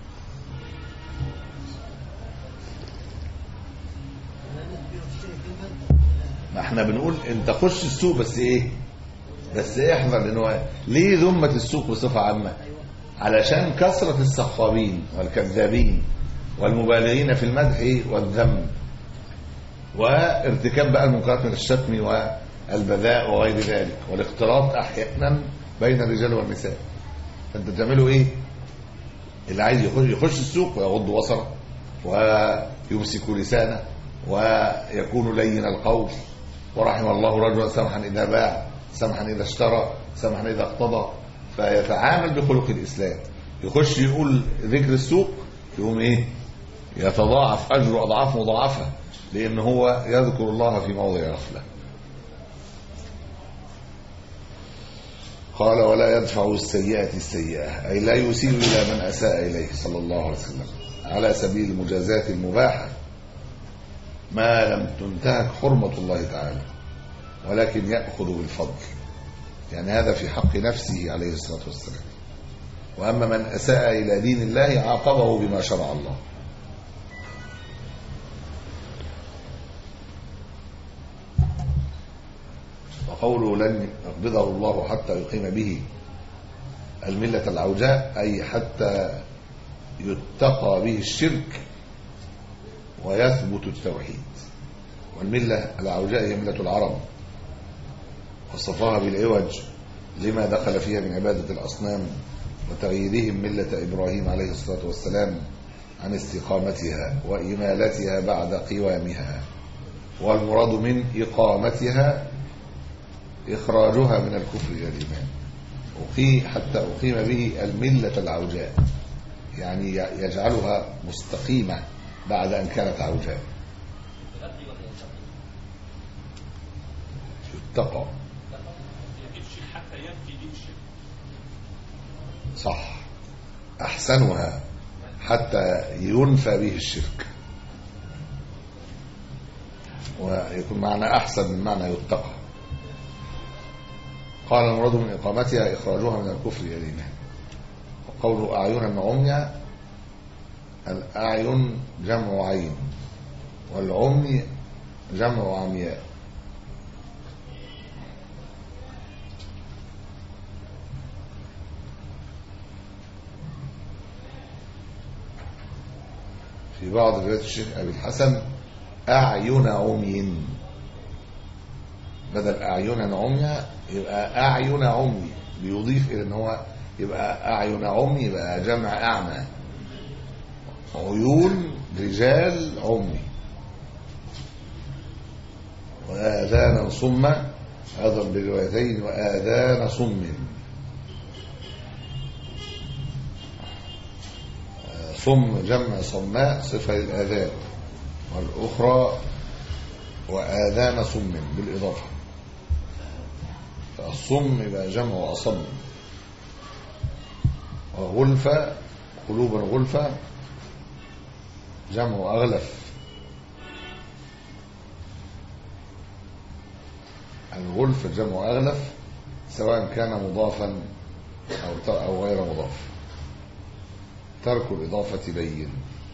ما احنا بنقول انت خش السوق بس ايه بس احذر لان هو ليه ذمة السوق بصفة عامة علشان كثرة السخابين والكذابين والمبالغين في المدح والذم وارتكاب بقى المنكرات من الشتم والبذاء وغير ذلك والاختلاط احيانا بين الرجال والنساء فانت بتعملوا ايه اللي عايز يخش يخش السوق ويغض بصره يمسك لسانه ويكون لين القول ورحم الله رجلا سمحا إذا باع سمحا إذا اشترى سمحا إذا اقتضى فيتعامل بخلق الإسلام يخش يقول ذكر السوق يقوم إيه يتضاعف أجر أضعاف مضاعفة لأن هو يذكر الله في موضع غفلة قال ولا يدفع السيئة السيئة أي لا يسيء إلى من أساء إليه صلى الله عليه وسلم على سبيل المجازات المباحة ما لم تنتهك حرمة الله تعالى ولكن يأخذ بالفضل يعني هذا في حق نفسه عليه الصلاة والسلام وأما من أساء إلى دين الله عاقبه بما شرع الله وقوله لن يقبضه الله حتى يقيم به الملة العوجاء أي حتى يتقى به الشرك ويثبت التوحيد والملة العوجاء هي ملة العرب وصفاها بالعوج لما دخل فيها من عبادة الأصنام وتغييرهم ملة إبراهيم عليه الصلاة والسلام عن استقامتها وإمالتها بعد قوامها والمراد من إقامتها إخراجها من الكفر إلى الإيمان أقي حتى أقيم به الملة العوجاء يعني يجعلها مستقيمة بعد أن كانت عوجاء يتقى صح أحسنها حتى ينفى به الشرك ويكون معنى أحسن من معنى يتقى قال المراد من إقامتها إخراجها من الكفر إلى الإيمان وقول أعينا عميا الأعين جمع عين والعمي جمع عمياء في بعض روايات الشيخ أبي الحسن أعين عمي بدل أعين عمي يبقى أعين عمي بيضيف إلى أن هو يبقى أعين عمي يبقى جمع أعمى عيون رجال عمي وآذانا صم أيضا بروايتين وآذان صم صم جمع صماء صفة للآذان والأخرى وآذان صم بالإضافة فالصم يبقى جمع أصم وغلفة قلوبا غلفة جمع أغلف الغلف جمع أغلف سواء كان مضافا أو أو غير مضاف ترك الإضافة بين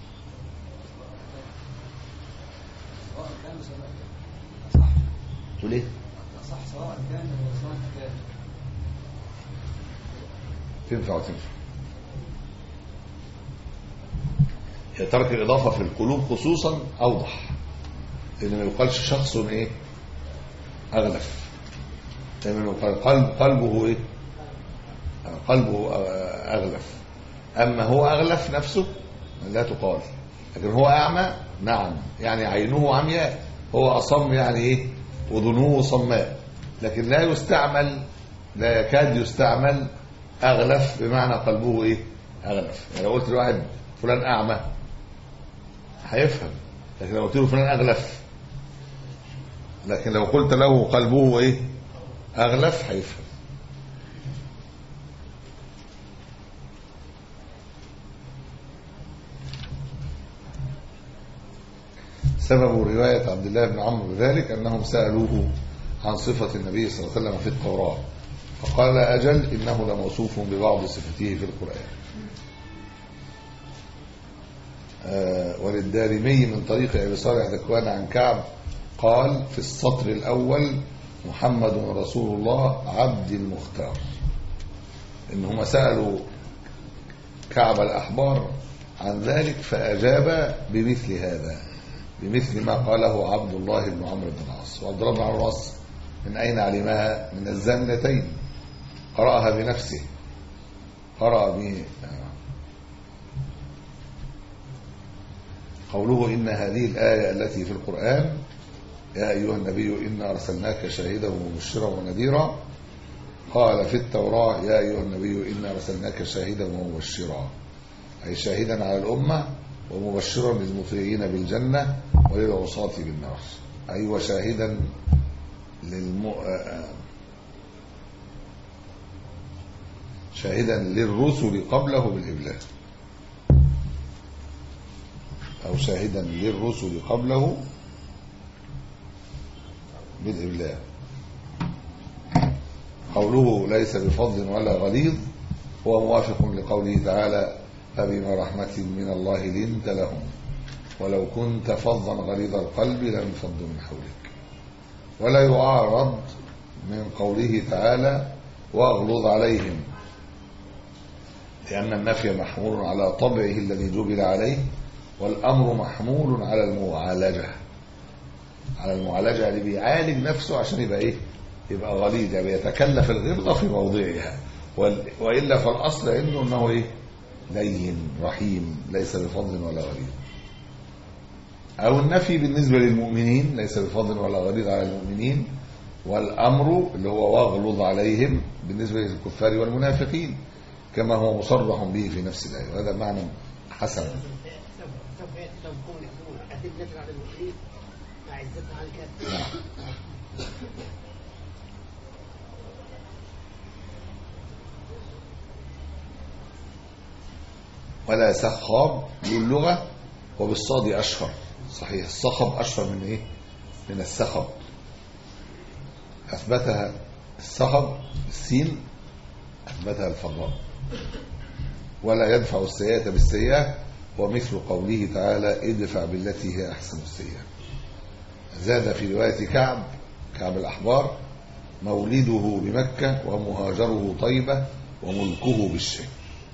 تقول ايه؟ صح سواء كان سواء كان تنفع وتنفع هي ترك الإضافة في القلوب خصوصا أوضح لأن ما يقالش شخص إيه أغلف لأن يقال قلب قلبه إيه قلبه أغلف أما هو أغلف نفسه لا تقال لكن هو أعمى نعم يعني عينه عمياء هو أصم يعني إيه أذنه صماء لكن لا يستعمل لا يكاد يستعمل أغلف بمعنى قلبه إيه أغلف يعني لو قلت لواحد فلان أعمى هيفهم لكن لو قلت له فلان أغلف لكن لو قلت له قلبه إيه أغلف هيفهم سبب رواية عبد الله بن عمرو بذلك أنهم سألوه عن صفة النبي صلى الله عليه وسلم في التوراة فقال أجل إنه لموصوف ببعض صفته في القرآن آه وللدارمي من طريق أبي صالح ذكوان عن كعب قال في السطر الأول محمد رسول الله عبد المختار إنهم سألوا كعب الأحبار عن ذلك فأجاب بمثل هذا بمثل ما قاله عبد الله بن عمرو بن العاص وعبد الله بن عمرو بن العاص من أين علمها من الزملتين قرأها بنفسه قرأ به قوله إن هذه الآية التي في القرآن يا أيها النبي إنا أرسلناك شاهدا ومبشرا ونذيرا قال في التوراة يا أيها النبي إنا أرسلناك شاهدا ومبشرا أي شاهدا على الأمة ومبشرا للمطيعين بالجنة وللعصاة بالنار أي وشاهدا للم... شاهدا للرسل قبله بالإبلاغ أو شاهدا للرسل قبله بالإبلاغ قوله ليس بفضل ولا غليظ هو موافق لقوله تعالى فبما رحمة من الله لنت لهم ولو كنت فظا غليظ القلب لانفضوا من حولك ولا يعارض من قوله تعالى واغلظ عليهم لأن النفي محمول على طبعه الذي جبل عليه والأمر محمول على المعالجة على المعالجة اللي بيعالج نفسه عشان يبقى إيه يبقى غليظ يعني يتكلف الغلظة في موضعها وال- وإلا فالأصل إنه أنه إيه لين رحيم ليس بفضل ولا غليظ أو النفي بالنسبة للمؤمنين ليس بفضل ولا غليظ على المؤمنين والأمر اللي هو واغلظ عليهم بالنسبة للكفار والمنافقين كما هو مصرح به في نفس الآية وهذا معنى حسن سوف سوف يأتي سوف يكون يكون أذلة على المؤمنين أعزة على الكافرين ولا سخاب باللغة وبالصاد أشهر صحيح الصخب أشهر من إيه من السخب أثبتها السخب السين أثبتها الفضاء ولا يدفع السيئة بالسيئة ومثل قوله تعالى ادفع بالتي هي أحسن السيئة زاد في رواية كعب كعب الأحبار مولده بمكة ومهاجره طيبة وملكه بالشام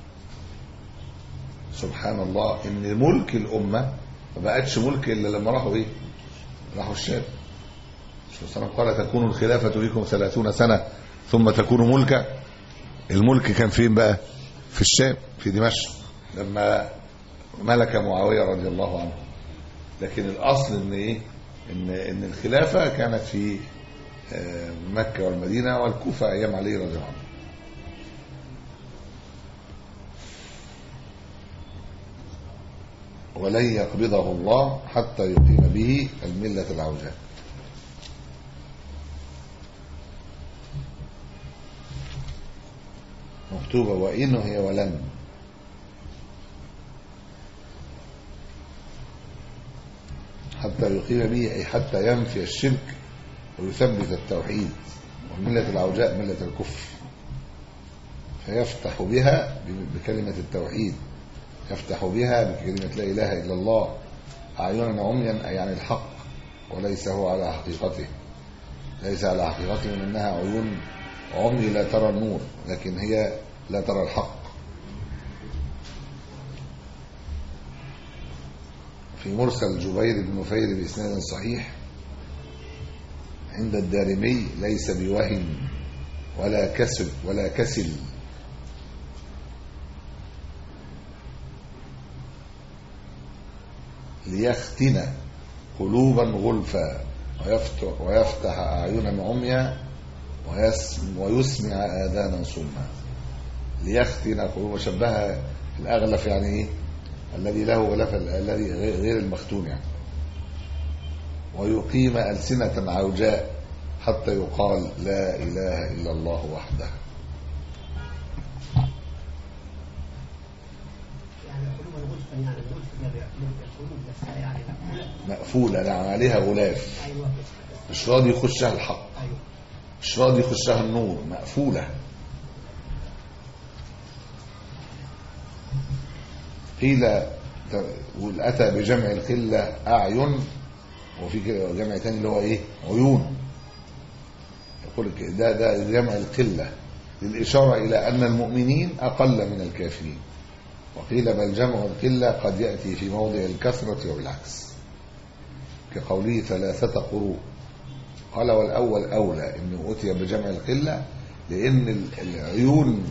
سبحان الله ان ملك الامه ما بقتش ملك الا لما راحوا ايه راحوا الشام الرسول قال تكون الخلافه فيكم ثلاثون سنه ثم تكون ملكا الملك كان فين بقى في الشام في دمشق لما ملك معاويه رضي الله عنه لكن الاصل ان ايه ان ان الخلافه كانت في آه، مكه والمدينه والكوفه ايام علي رضي الله عنه ولن يقبضه الله حتى يقيم به الملة العوجاء مكتوبة وإن هي ولن حتى يقيم به أي حتى ينفي الشرك ويثبت التوحيد والملة العوجاء ملة الكفر فيفتح بها بكلمة التوحيد يفتح بها بكلمة لا إله إلا الله أعيننا عميا أي عن الحق وليس هو على حقيقته ليس على حقيقته من أنها عيون عمي لا ترى النور لكن هي لا ترى الحق في مرسل جبير بن نفير بإسناد صحيح عند الدارمي ليس بوهم ولا كسل ولا كسل ليختن قلوبا غلفا ويفتح, ويفتح أعينا عميا ويسم ويسمع آذانا صما ليختن قلوبا شبهها الأغلف يعني إيه الذي له غلف الذي غير المختون يعني ويقيم ألسنة عوجاء حتى يقال لا إله إلا الله وحده يعني قلوب الغلفة يعني الغلفة القلوب نفسها يعني مقفولة. مقفولة نعم عليها غلاف أيوة مش راضي يخشها الحق أيوة مش راضي يخشها النور مقفولة قيل ت- أتى بجمع القلة أعين وفي كده جمع تاني اللي هو إيه عيون يقول لك ده ده جمع القلة للإشارة إلى أن المؤمنين أقل من الكافرين وقيل بل جمع القلة قد يأتي في موضع الكثرة وبالعكس كقوله ثلاثة قروء قال والأول أولى أنه أتي بجمع القلة لأن ال- العيون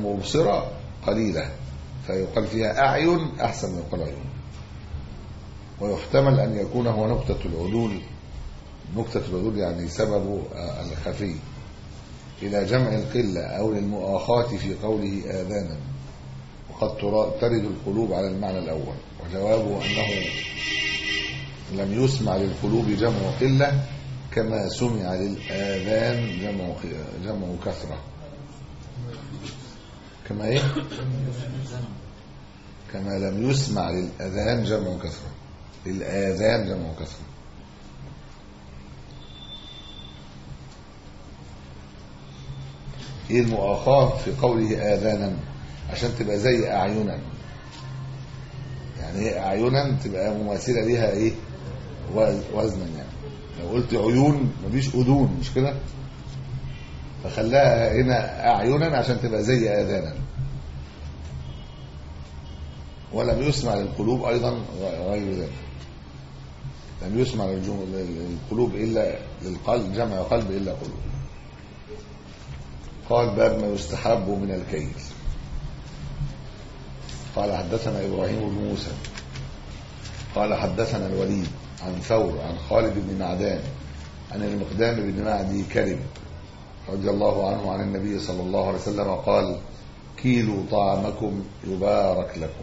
المبصرة قليلة فيقال فيها أعين أحسن من يقال عيون ويحتمل أن يكون هو نقطة العدول نقطة العدول يعني سبب آه، الخفي إلى جمع القلة أو للمؤاخاة في قوله آذانا وقد ترا- ترد القلوب على المعنى الأول وجوابه أنه لم يسمع للقلوب جمع قلة كما سمع للآذان جمع ق- جمع كثرة كما إيه؟ كما لم يسمع للأذان جمع كثرة للآذان جمع كثرة ايه المؤاخاة في قوله آذانا عشان تبقى زي أعينا يعني ايه أعينا تبقى مماثلة ليها ايه وز- وزنا يعني لو قلت عيون مفيش أذون مش كده فخلاها هنا أعينا عشان تبقى زي آذانا ولم يسمع للقلوب أيضا غ- غير ذلك لم يسمع للجم- للقلوب إلا للقلب جمع قلب إلا قلوب قال باب ما يستحب من الكيل قال حدثنا إبراهيم بن موسى قال حدثنا الوليد عن ثور عن خالد بن معدان عن المقدام بن معدي كرب رضي الله عنه عن النبي صلى الله عليه وسلم قال كيلوا طعامكم يبارك لكم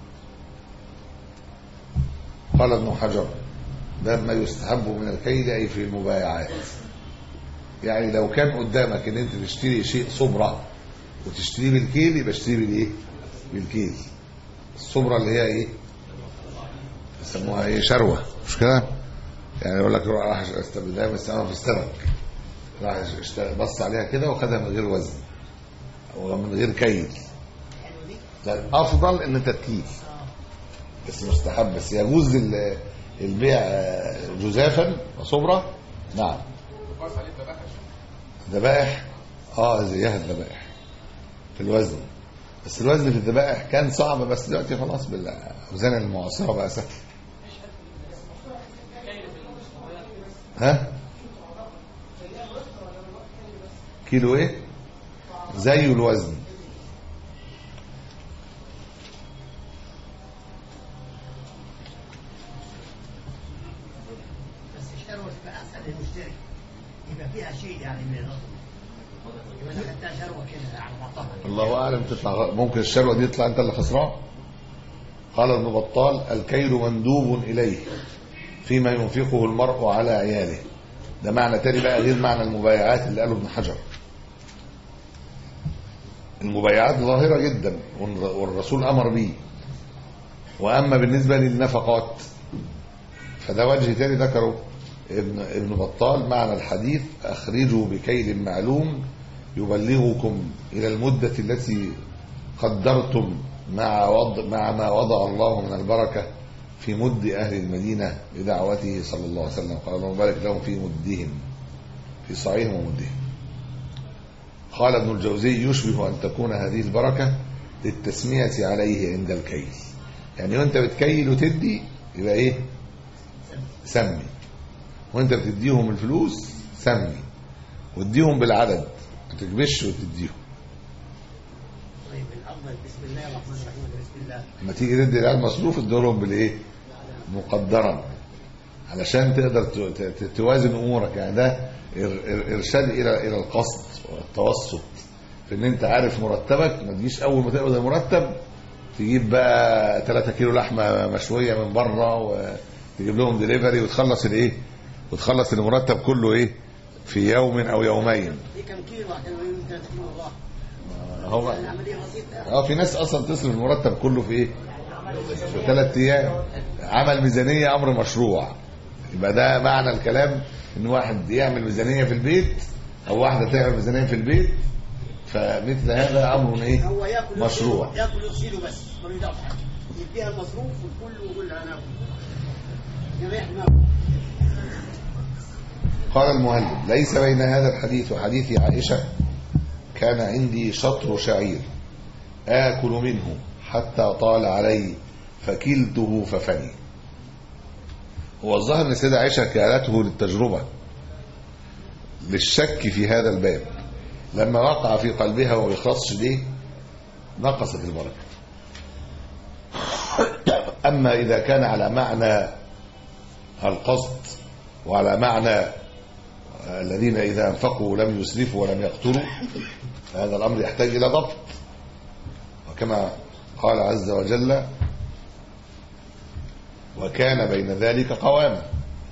قال ابن حجر باب ما يستحب من الكيل أي في المبايعات يعني لو كان قدامك ان انت تشتري شيء صبرة وتشتريه بالكيل يبقى اشتريه بالايه بالكيل الصبرة اللي هي ايه يسموها ايه شروة مش كده يعني يقول لك راح دايما يستعملها في السمك راح اشت- بص عليها كده وخدها من غير وزن او من غير كيل لا الافضل ان انت تكيل بس مستحب بس يجوز ال- البيع آه، جزافا وصبرة نعم ذبائح اه زيها الذبائح في الوزن بس الوزن في الذبائح كان صعب بس دلوقتي خلاص بالاوزان المعاصره بقى سهل ها كيلو ايه زي الوزن بس الشروه تبقى احسن للمشتري يبقى فيها شيء يعني من الاصل يبقى انا خدتها شروه كده على بعضها الله اعلم تطلع غ- ممكن الشروه دي يطلع انت اللي خسران قال ابن بطال الكيل مندوب اليه فيما ينفقه المرء على عياله ده معنى تاني بقى غير معنى المبايعات اللي قاله ابن حجر المبايعات ظاهره جدا والر- والرسول امر به واما بالنسبه للنفقات فده وجه تاني ذكره ابن ابن بطال معنى الحديث اخرجوا بكيل معلوم يبلغكم الى المده التي قدرتم مع وضع مع ما وضع الله من البركه في مد اهل المدينه بدعوته صلى الله عليه وسلم قال اللهم بارك لهم في مدهم في صاعهم ومدهم قال ابن الجوزي يشبه ان تكون هذه البركه للتسميه عليه عند الكيل يعني وانت بتكيل وتدي يبقى ايه سمي وانت بتديهم الفلوس سمي واديهم بالعدد ما تكبش وتديهم طيب الافضل بسم الله الرحمن الرحيم ولا بسم الله لما تيجي تدي العيال مصروف اديلهم بالايه مقدرا علشان تقدر ت- ت- توازن امورك يعني ده إر- إر- ارشاد الى الى القصد والتوسط في ان انت عارف مرتبك ما تجيش اول ما تقبض المرتب تجيب بقى 3 كيلو لحمه مشويه من بره وتجيب لهم دليفري وتخلص الايه وتخلص المرتب كله ايه في يوم او يومين في كم كيلو عشان يوم 3 كيلو الله هو العمليه بسيطه اه في ناس اصلا تصرف المرتب كله في ايه في ثلاث ايام عمل ميزانيه امر مشروع يبقى ده معنى الكلام ان واحد يعمل ميزانيه في البيت او واحده تعمل ميزانيه في البيت فمثل هذا امر ايه هو ياكل مشروع يغسله- ياكل يغسله بس ما يدعش حاجه يديها المصروف والكل ويقول لها ناكل جميع ناكل قال المهلب ليس بين هذا الحديث وحديث عائشه كان عندي شطر شعير آكل منه حتى طال علي فكلته ففني هو الظاهر ان السيدة عائشة كالته للتجربة للشك في هذا الباب لما وقع في قلبها وإخلاص ليه نقصت البركة أما إذا كان على معنى القصد وعلى معنى الذين إذا أنفقوا لم يسرفوا ولم يقتلوا فهذا الأمر يحتاج إلى ضبط وكما قال عز وجل وكان بين ذلك قواما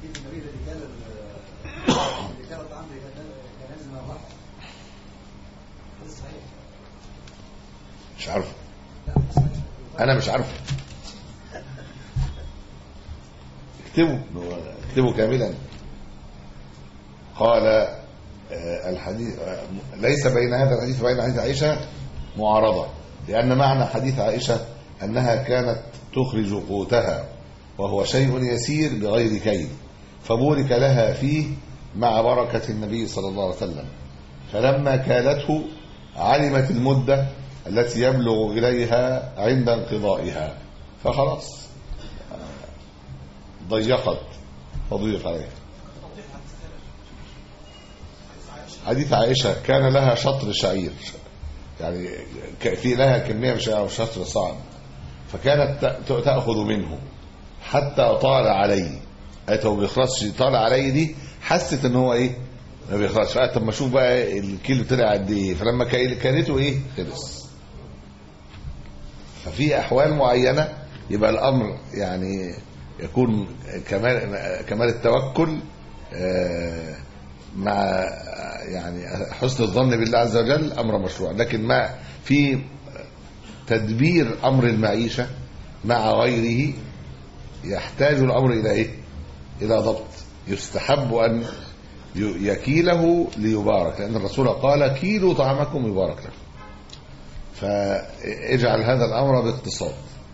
مش عارفه انا مش عارفه اكتبه اكتبه كاملا قال آه، الحديث آه، ليس بين هذا الحديث وبين حديث عائشة معارضة لأن معنى حديث عائشة أنها كانت تخرج قوتها وهو شيء يسير بغير كيل فبورك لها فيه مع بركة النبي صلى الله عليه وسلم فلما كالته علمت المدة التي يبلغ إليها عند انقضائها فخلاص آه، ضيقت فضيق عليها حديث عائشة كان لها شطر شعير يعني ك- في لها كمية من شعير أو شطر صعب فكانت ت- تأخذ منه حتى طال عليه قالت هو بيخلصش طال عليه دي حست ان هو ايه ما بيخلصش فقالت طب ما اشوف بقى الكيلو طلع قد ايه فلما كا- كانته ايه خلص ففي احوال معينه يبقى الامر يعني يكون كمال كمال التوكل آه، مع يعني حسن الظن بالله عز وجل امر مشروع لكن ما في تدبير امر المعيشه مع غيره يحتاج الامر الى ايه الى ضبط يستحب ان ي- يكيله ليبارك لان الرسول قال كيلوا طعامكم يبارك لكم فاجعل هذا الامر باقتصاد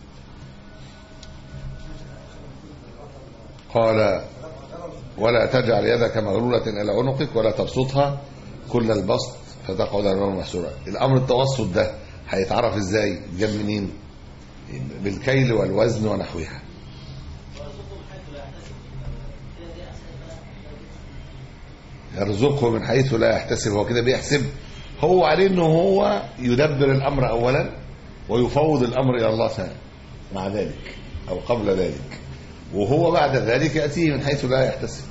قال ولا تجعل يدك مغلولة إلى عنقك ولا تبسطها كل البسط فتقعد أمام محسورا الأمر التوسط ده هيتعرف إزاي جاب منين بالكيل والوزن ونحوها يرزقه من حيث لا يحتسب هو كده بيحسب هو عليه انه هو يدبر الامر اولا ويفوض الامر الى الله ثاني مع ذلك او قبل ذلك وهو بعد ذلك ياتيه من حيث لا يحتسب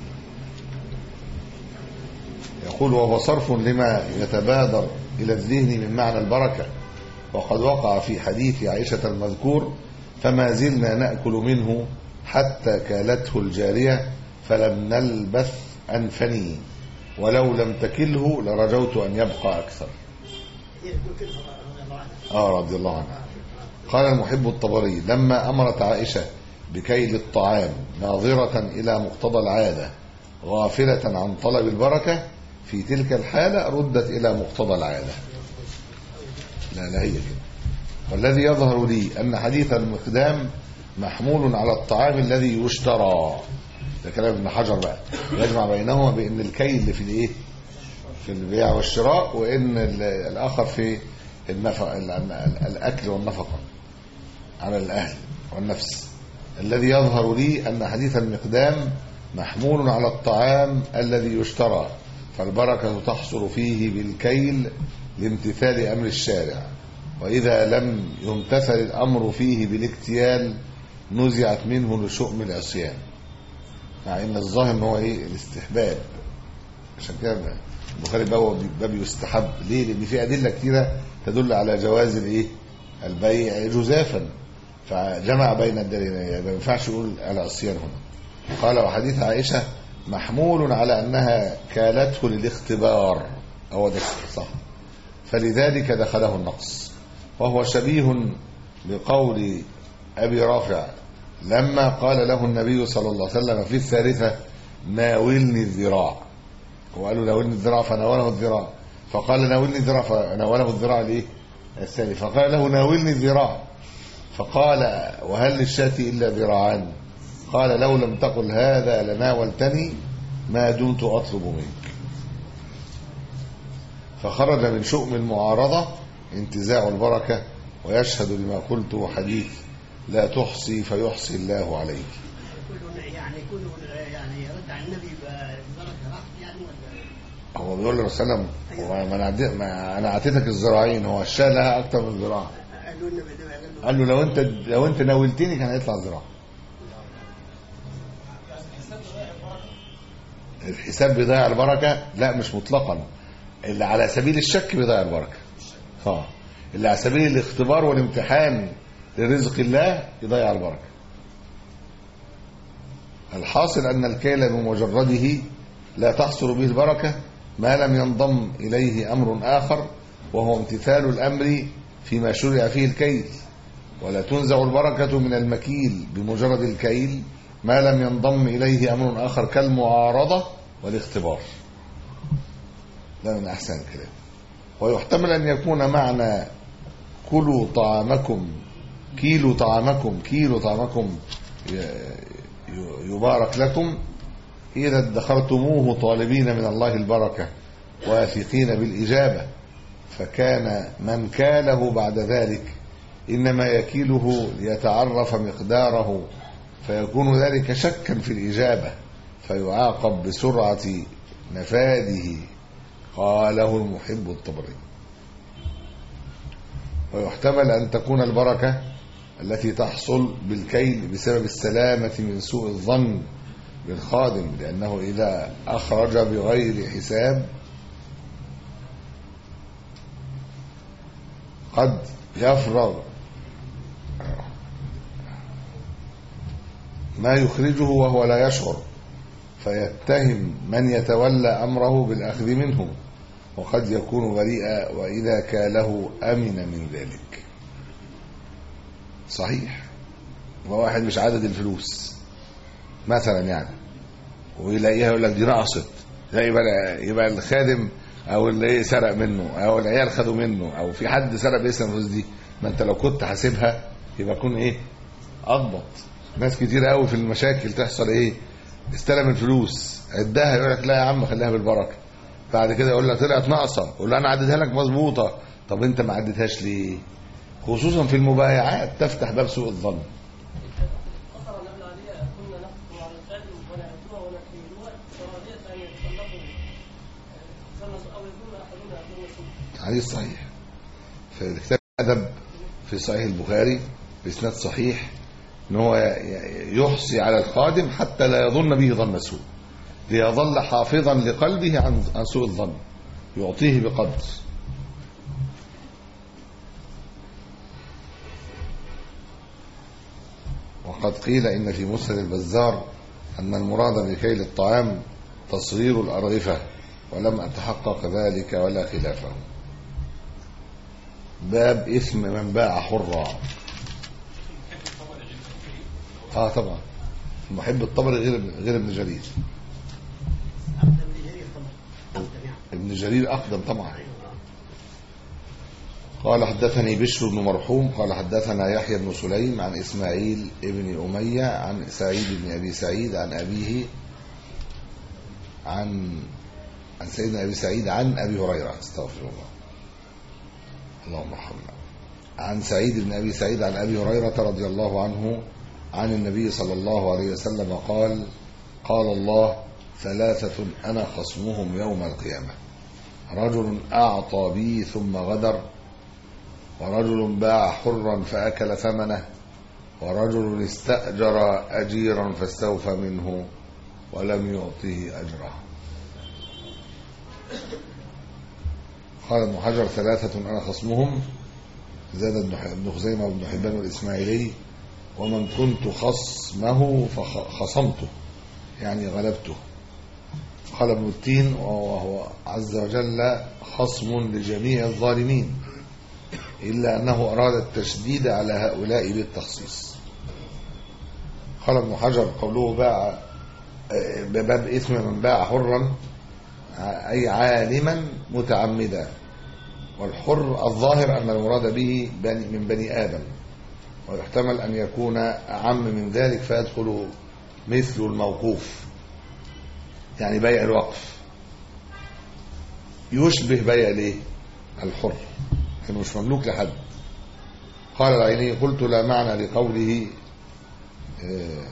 يقول وهو صرف لما يتبادر الى الذهن من معنى البركه وقد وقع في حديث عائشه المذكور فما زلنا ناكل منه حتى كالته الجاريه فلم نلبث انفني ولو لم تكله لرجوت ان يبقى اكثر هي تقول كده رضي الله عنها اه رضي الله عنه قال المحب الطبري لما امرت عائشه بكيل الطعام ناظره الى مقتضى العاده غافله عن طلب البركه في تلك الحاله ردت الى مقتضى العاده لا لا هي كده والذي يظهر لي ان حديث المقدام محمول على الطعام الذي يشترى ده كلام ابن حجر بقى يجمع بينهما بان الكيل في الايه في البيع والشراء وان ال- الاخر في النفق ال- ال- الاكل والنفقه على الاهل والنفس الذي يظهر لي ان حديث المقدام محمول على الطعام الذي يشترى فالبركه تحصل فيه بالكيل لامتثال امر الشارع واذا لم يمتثل الامر فيه بالاكتيال نزعت منه لشؤم العصيان مع ان الظاهر ان هو ايه الاستحباب عشان كده البخاري بقى باب يستحب ليه لان في ادله كتيره تدل على جواز الايه البيع جزافا فجمع بين الدليلين يعني ما ينفعش يقول العصيان هنا قال وحديث عائشه محمول على انها كالته للاختبار هو ده صح فلذلك دخله النقص وهو شبيه بقول ابي رافع لما قال له النبي صلى الله عليه وسلم في الثالثه ناولني الذراع وقال له ناولني الذراع فناوله الذراع فقال ناولني الذراع فناوله الذراع الايه الثاني فقال له ناولني الذراع فقال وهل للشاة إلا ذراعان قال لو لم تقل هذا لناولتني ما دمت أطلب منك فخرج من شؤم المعارضة انتزاع البركة ويشهد لما قلته حديث لا تحصي فيحصي الله عليك كل يعني كل يعني يرد على النبي ببركه راح يعني ولا هو بيقول للرسول صلى الله عليه وسلم هو ما انا عدي- ما انا اعطيتك الذراعين هو الشاة لها اكتر من ذراع قال له النبي ده قال له قال له لو انت لو انت ناولتني كان هيطلع ذراع الحساب بيضيع البركة لا مش مطلقا اللي على سبيل الشك بيضيع البركة اه اللي على سبيل الاختبار والامتحان لرزق الله يضيع البركة الحاصل أن الكيل بمجرده لا تحصل به البركة ما لم ينضم إليه أمر آخر وهو امتثال الأمر فيما شرع فيه الكيل ولا تنزع البركة من المكيل بمجرد الكيل ما لم ينضم إليه أمر آخر كالمعارضة والاختبار ده من أحسن الكلام ويحتمل أن يكون معنى كلوا طعامكم كيلو طعامكم كيلو طعامكم ي- ي- يبارك لكم إذا ادخرتموه طالبين من الله البركة واثقين بالإجابة فكان من كاله بعد ذلك إنما يكيله ليتعرف مقداره فيكون ذلك شكا في الإجابة فيعاقب بسرعة نفاذه قاله المحب الطبري ويحتمل أن تكون البركة التي تحصل بالكيل بسبب السلامة من سوء الظن بالخادم لأنه إذا أخرج بغير حساب قد يفرغ ما يخرجه وهو لا يشعر فيتهم من يتولى أمره بالأخذ منه وقد يكون بريئا وإذا كاله أمن من ذلك صحيح وواحد مش عدد الفلوس مثلا يعني ويلاقيها يقول لك دي نقصت لا يبقى يبقى الخادم او اللي إيه سرق منه او العيال خدوا منه او في حد سرق باسم الفلوس دي ما انت لو كنت حاسبها يبقى يكون ايه اضبط ناس كتير قوي في المشاكل تحصل ايه استلم الفلوس عدها يقول لك لا يا عم خليها بالبركه بعد كده يقول لك طلعت ناقصه يقول له انا عديتها لك مظبوطه طب انت ما عديتهاش ليه خصوصا في المبايعات تفتح باب سوء الظن أثر النبي العلي كنا نحكم على الخادم ونعدوها ونكيلوها فرادية أن يتصلحوا يتصلحوا أو يكون أحدنا أبو وسيم حديث صحيح في كتاب الادب في صحيح البخاري باسناد صحيح ان هو ي- يحصي على الخادم حتى لا يظن به ظن سوء ليظل حافظا لقلبه عن عن سوء الظن يعطيه بقدر وقد قيل ان في مسند البزار ان المراد بكيل الطعام تصغير الارغفه ولم اتحقق ذلك ولا خلافه باب اسم من باع حرا اه طبعا المحب الطبري غير غير ابن جرير أقدم لجرير طبعا أقدم يعني ابن جرير اقدم طبعا قال حدثني بشر بن مرحوم قال حدثنا يحيى بن سليم عن اسماعيل ابن اميه عن سعيد بن ابي سعيد عن ابيه عن عن سيدنا ابي سعيد عن ابي هريره استغفر الله اللهم ارحمنا عن سعيد بن ابي سعيد عن ابي هريره رضي الله عنه عن النبي صلى الله عليه وسلم قال قال الله ثلاثة أنا خصمهم يوم القيامة رجل أعطى بي ثم غدر ورجل باع حرا فأكل ثمنه ورجل استأجر أجيرا فاستوفى منه ولم يعطه أجره قال ابن حجر ثلاثة أنا خصمهم زاد ابن ح- ابن خزيمة وابن حبان والإسماعيلي ومن كنت خصمه فخصمته يعني غلبته قال ابن التين وهو عز وجل خصم لجميع الظالمين إلا أنه أراد التشديد على هؤلاء بالتخصيص قال ابن حجر قوله باع آه، بباب اسم من باع حرا أي عالما متعمدا والحر الظاهر أن المراد به بني من بني آدم ويحتمل أن يكون أعم من ذلك فيدخل مثل الموقوف يعني بيع الوقف يشبه بيع الايه الحر لانه مش مملوك لحد قال العيني قلت لا معنى لقوله آه،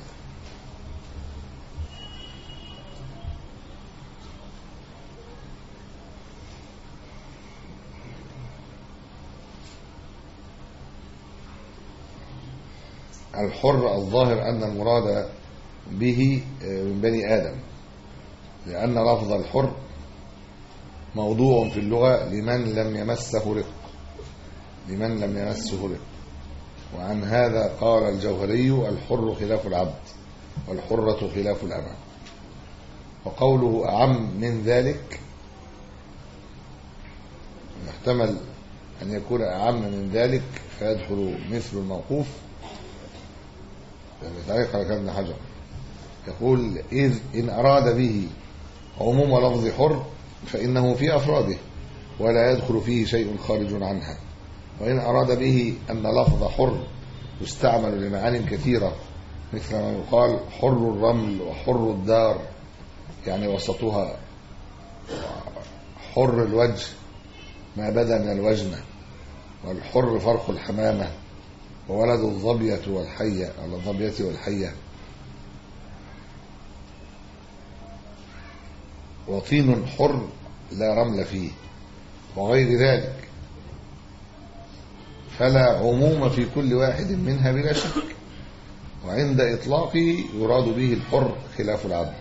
الحر الظاهر أن المراد به آه، من بني آدم لأن لفظ الحر موضوع في اللغة لمن لم يمسه رق لمن لم يمسه رق وعن هذا قال الجوهري الحر خلاف العبد والحرة خلاف الأمة وقوله أعم من ذلك يحتمل أن يكون أعم من ذلك فيدخل مثل الموقوف يعني تعليق على كلام ابن حجر يقول إذ إن أراد به عموم لفظ حر فإنه في أفراده ولا يدخل فيه شيء خارج عنها وإن أراد به أن لفظ حر يستعمل لمعان كثيرة مثل ما يقال حر الرمل وحر الدار يعني وسطها حر الوجه ما بدا من الوجنة والحر فرق الحمامة وولد الظبية والحية ولا الظبية والحية وطين حر لا رمل فيه وغير ذلك فلا عموم في كل واحد منها بلا شك وعند إطلاقه يراد به الحر خلاف العبد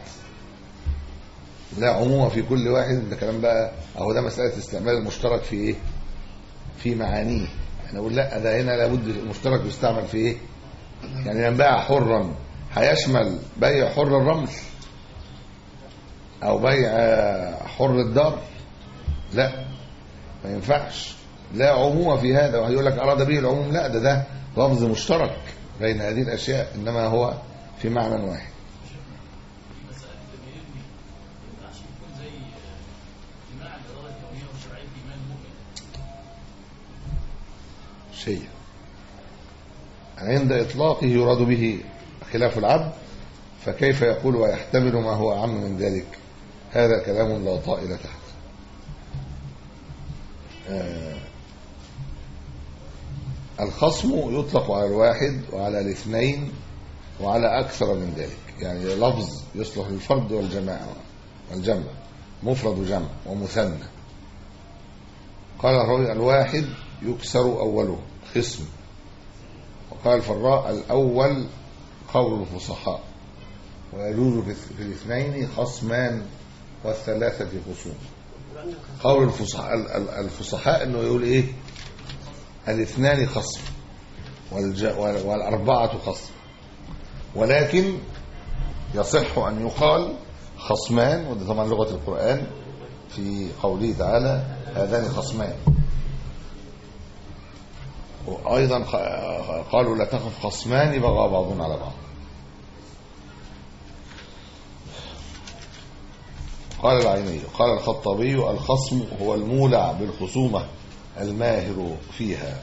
لا عموم في كل واحد ده كلام بقى اهو ده مسألة استعمال المشترك في ايه في معانيه احنا نقول لا ده هنا لابد المشترك يستعمل في ايه يعني لما باع حرا هيشمل بيع حر الرمل او بيع حر الدار لا ما ينفعش لا عموم في هذا وهيقول لك اراد به العموم لا ده ده لفظ مشترك بين هذه الاشياء انما هو في معنى واحد شيء عند إطلاقه يراد به خلاف العبد فكيف يقول ويحتمل ما هو أعم من ذلك هذا كلام لا طائل تحت آه الخصم يطلق على الواحد وعلى الاثنين وعلى أكثر من ذلك يعني لفظ يصلح للفرد والجماعة والجمع مفرد وجمع ومثنى قال الراوي الواحد يكسر أوله خصم وقال الفراء الأول قول الفصحاء ويجوز في الاثنين خصمان والثلاثة خصوم قول الفصحاء, الفصحاء انه يقول ايه الاثنان خصم والأربعة خصم ولكن يصح أن يقال خصمان وده طبعا لغة القرآن في قوله تعالى هذان خصمان وأيضا قالوا لا تخف خصمان بغى بعضهم على بعض قال العيني قال الخطابي الخصم هو المولع بالخصومة الماهر فيها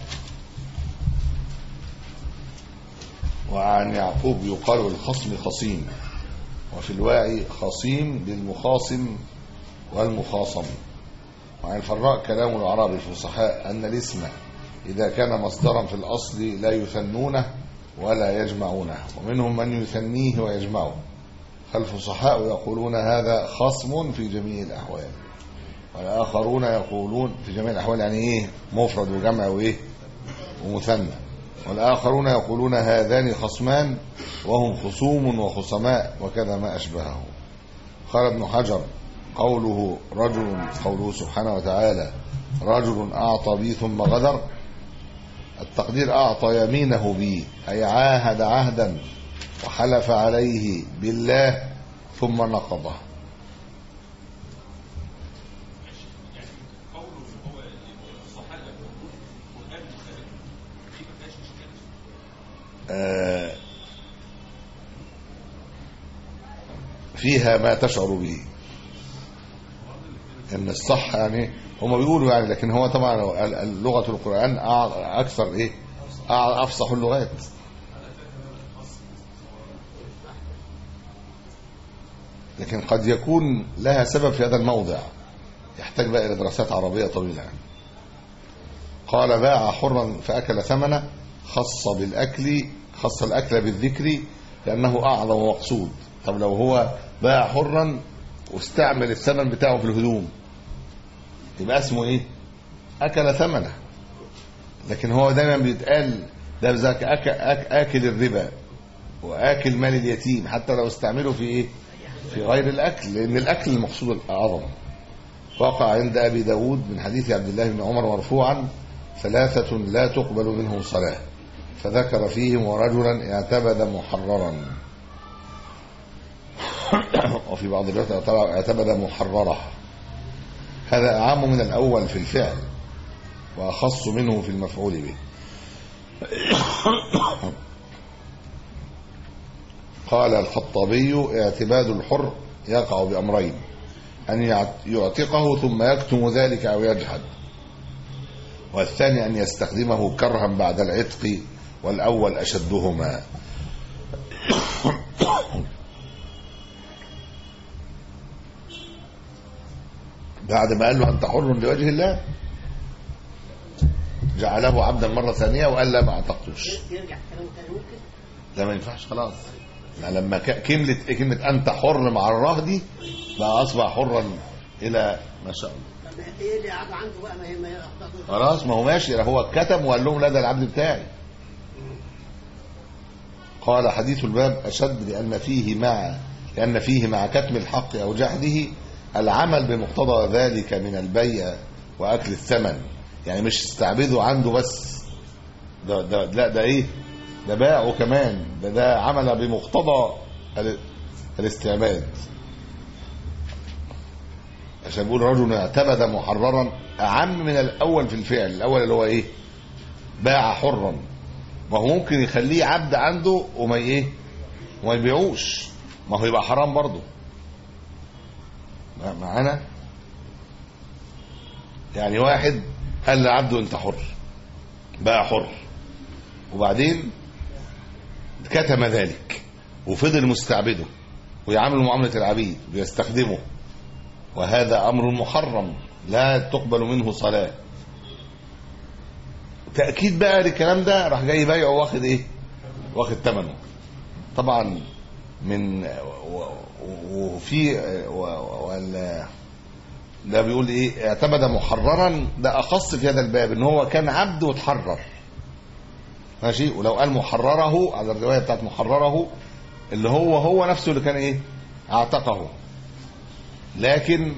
وعن يعقوب يقال الخصم خصيم وفي الواعي خصيم للمخاصم والمخاصم وعن الفراء كلام العرب الفصحاء أن الاسم إذا كان مصدرا في الأصل لا يثنونه ولا يجمعونه ومنهم من يثنيه ويجمعه فالفصحاء يقولون هذا خصم في جميع الأحوال والآخرون يقولون في جميع الأحوال يعني إيه مفرد وجمع وإيه ومثنى والآخرون يقولون هذان خصمان وهم خصوم وخصماء وكذا ما أشبهه قال ابن حجر قوله رجل قوله سبحانه وتعالى رجل أعطى بي ثم غدر التقدير أعطى يمينه بي أي عاهد عهدا وحلف عليه بالله ثم نقضه آه فيها ما تشعر به ان الصح يعني هم بيقولوا يعني لكن هو طبعا لغه القران اكثر ايه افصح اللغات لكن قد يكون لها سبب في هذا الموضع يحتاج بقى الى دراسات عربيه طويله يعني. قال باع حرا فاكل ثمنه خص بالاكل خص الاكل بالذكر لانه اعظم مقصود طب لو هو باع حرا واستعمل الثمن بتاعه في الهدوم يبقى اسمه ايه اكل ثمنه لكن هو دايما بيتقال ده ذاك أك أك اكل الربا واكل مال اليتيم حتى لو استعمله في ايه في غير الأكل لأن الأكل المقصود الأعظم وقع عند أبي داود من حديث عبد الله بن عمر مرفوعا ثلاثة لا تقبل منهم صلاة فذكر فيهم ورجلا اعتبد محررا وفي بعض الروايات اعتبد محررة هذا أعم من الأول في الفعل وأخص منه في المفعول به قال الخطابي اعتباد الحر يقع بأمرين أن يعتقه ثم يكتم ذلك أو يجحد والثاني أن يستخدمه كرها بعد العتق والأول أشدهما بعد ما قال له أنت حر لوجه الله جعله عبدا مرة ثانية وقال لا ما اعتقتوش يرجع كلام تاني ممكن لا ما ينفعش خلاص لا لما ك- كلمة كلمة أنت حر مع الراه دي بقى أصبح حرا إلى ما شاء الله طب ايه اللي قعد عنده بقى ما هي ما هي أخطأته. خلاص ما هو ماشي هو كتب وقال لهم لا ده العبد بتاعي قال حديث الباب أشد لأن فيه مع لأن فيه مع كتم الحق أو جحده العمل بمقتضى ذلك من البيع وأكل الثمن يعني مش استعبده عنده بس ده, ده لا ده إيه ده باعه كمان ده ده عمل بمقتضى ال- الاستعباد عشان بيقول رجل اعتمد محررا أعم من الأول في الفعل الأول اللي هو إيه باع حرا ما هو ممكن يخليه عبد عنده وما ايه وما يبيعوش ما هو يبقى حرام برضه مع- معانا يعني واحد قال لعبده انت حر بقى حر وبعدين كتم ذلك وفضل مستعبده ويعامله معاملة العبيد ويستخدمه وهذا أمر محرم لا تقبل منه صلاة تأكيد بقى للكلام ده راح جاي بايعه واخد ايه واخد ثمنه طبعا من و- و- وفي و- وال ده بيقول ايه اعتمد محررا ده اخص في هذا الباب ان هو كان عبد وتحرر ماشي ولو قال محرره على الروايه بتاعت محرره اللي هو هو نفسه اللي كان ايه اعتقه لكن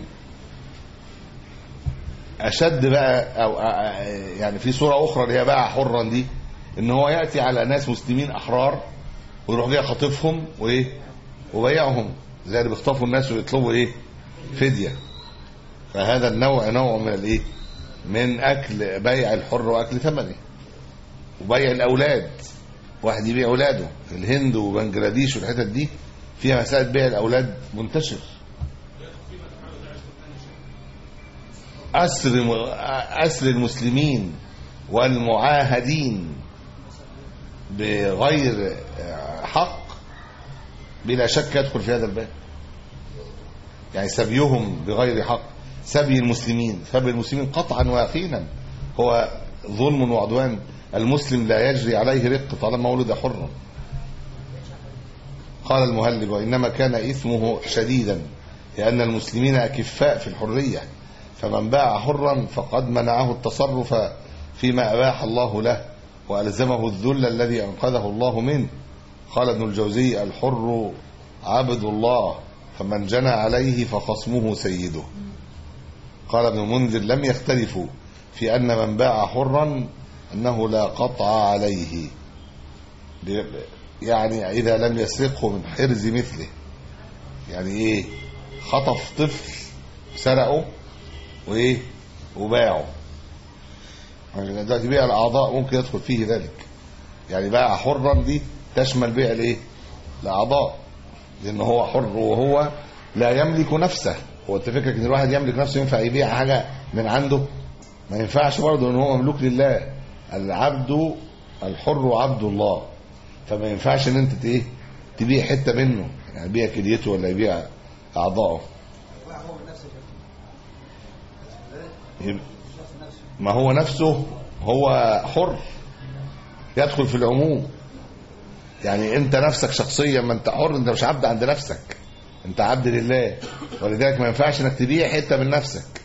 اشد بقى او يعني في صوره اخرى اللي هي بقى حرا دي ان هو ياتي على ناس مسلمين احرار ويروح جاي خاطفهم وايه وبيعهم زي اللي بيخطفوا الناس ويطلبوا ايه فديه فهذا النوع نوع من الايه من اكل بيع الحر واكل ثمنه وبيع الاولاد واحد يبيع اولاده في الهند وبنجلاديش والحتت دي فيها مساله بيع الاولاد منتشر أسر أسر المسلمين والمعاهدين بغير حق بلا شك يدخل في هذا الباب يعني سبيهم بغير حق سبي المسلمين سبي المسلمين قطعا ويقينا هو ظلم وعدوان المسلم لا يجري عليه رق طالما ولد حرا قال المهلب وإنما كان إثمه شديدا لأن المسلمين أكفاء في الحرية فمن باع حرا فقد منعه التصرف فيما أباح الله له وألزمه الذل الذي أنقذه الله منه قال ابن الجوزي الحر عبد الله فمن جنى عليه فخصمه سيده قال ابن المنذر لم يختلفوا في أن من باع حرا أنه لا قطع عليه يعني إذا لم يسرقه من حرز مثله يعني إيه خطف طفل سرقه وايه وباعه يعني دلوقتي بيع الاعضاء ممكن يدخل فيه ذلك يعني باع حرا دي تشمل بيع الايه الاعضاء لان هو حر وهو لا يملك نفسه هو انت فكرك ان الواحد يملك نفسه ينفع يبيع حاجه من عنده ما ينفعش برضه ان هو مملوك لله العبد الحر عبد الله فما ينفعش ان انت ايه تبيع حته منه يعني يبيع كليته ولا يبيع اعضائه ما هو نفسه هو حر يدخل في العموم يعني انت نفسك شخصيا ما انت حر انت مش عبد عند نفسك انت عبد لله ولذلك ما ينفعش انك تبيع حته من نفسك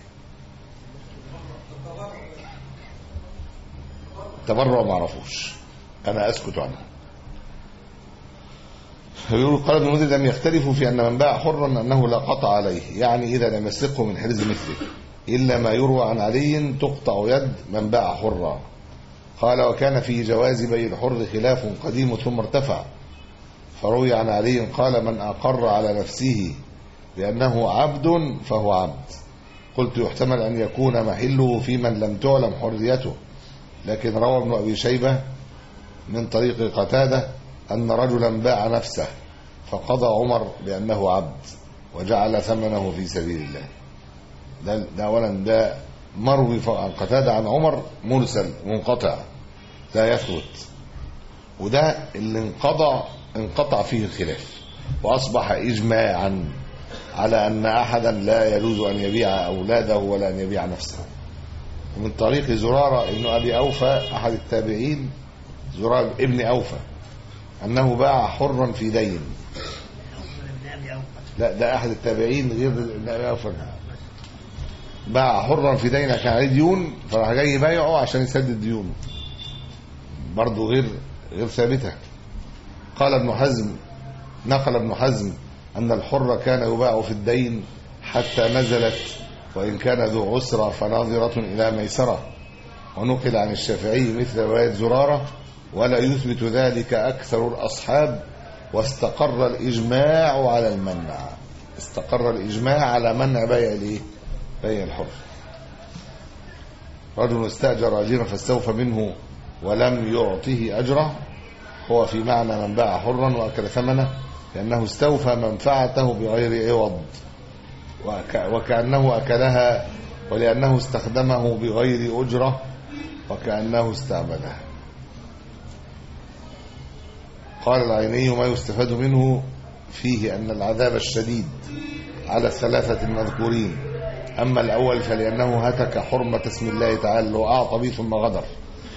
تبرع ما اعرفوش انا اسكت عنه فيقول قال ابن المنذر لم يختلفوا في أن من باع حرا أنه لا قطع عليه يعني إذا لم يسرقه من حرز مثله إلا ما يروى عن علي تقطع يد من باع حرا قال وكان في جواز بيع الحر خلاف قديم ثم ارتفع فروي عن علي قال من أقر على نفسه بأنه عبد فهو عبد قلت يحتمل أن يكون محله في من لم تعلم حريته لكن روى ابن أبي شيبة من طريق قتادة أن رجلا باع نفسه فقضى عمر بأنه عبد وجعل ثمنه في سبيل الله ده, ده أولا ده مروي عن قتادة عن عمر مرسل منقطع لا يثبت وده اللي انقضى انقطع فيه الخلاف وأصبح إجماعا على أن أحدا لا يجوز أن يبيع أولاده ولا أن يبيع نفسه ومن طريق زرارة ابن أبي أوفى أحد التابعين زرار ابن أوفى أنه باع حرا في دين لا ده أحد التابعين غير ابن أبي أوفى باع حرا في دين كان عليه ديون فراح جاي يبايعه عشان يسدد ديونه برضه غير غير ثابته قال ابن حزم نقل ابن حزم أن الحر كان يباع في الدين حتى نزلت وإن كان ذو عسرة فناظرة إلى ميسرة ونقل عن الشافعي مثل رواية زرارة ولا يثبت ذلك أكثر الأصحاب واستقر الإجماع على المنع استقر الإجماع على منع بيع الإيه؟ بيع الحر رجل استأجر أجيرا فاستوفى منه ولم يعطه أجره هو في معنى من باع حرا وأكل ثمنه لأنه استوفى منفعته بغير عوض وك وكأنه أكلها ولأنه استخدمه بغير أجرة وكأنه استعملها قال العيني ما يستفاد منه فيه أن العذاب الشديد على الثلاثة المذكورين أما الأول فلأنه هتك حرمة اسم الله تعالى وأعطى به ثم غدر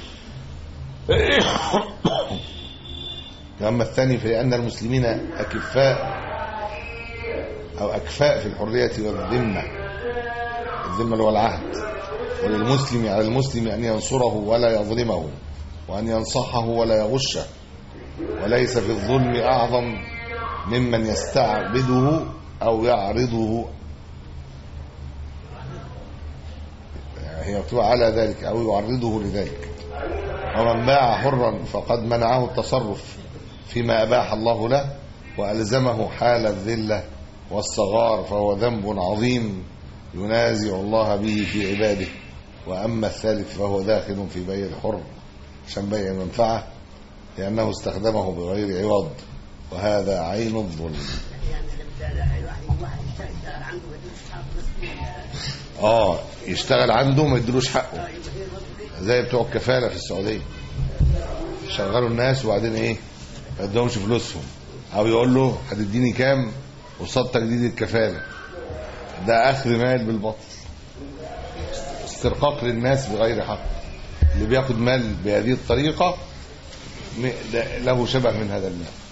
وأما الثاني فلأن المسلمين أكفاء أو أكفاء في الحرية والذمة الذمة اللي هو العهد وللمسلم على المسلم أن ينصره ولا يظلمه وأن ينصحه ولا يغشه وليس في الظلم أعظم ممن يستعبده أو يعرضه هي مكتوبة على ذلك أو يعرضه لذلك ومن باع حرا فقد منعه التصرف فيما أباح الله له وألزمه حال الذلة والصغار فهو ذنب عظيم ينازع الله به في عباده وأما الثالث فهو داخل في بيع الحر عشان بيع المنفعة لأنه استخدمه بغير عوض وهذا عين الظلم اه يشتغل عنده ما يدلوش حقه زي بتوع الكفالة في السعودية شغلوا الناس وبعدين ايه ما يدهمش فلوسهم او يقول له هتديني كام قصاد تجديد الكفالة ده اخذ مال بالبطل استرقاق للناس بغير حق اللي بياخد مال بهذه الطريقة له شبه من هذا المال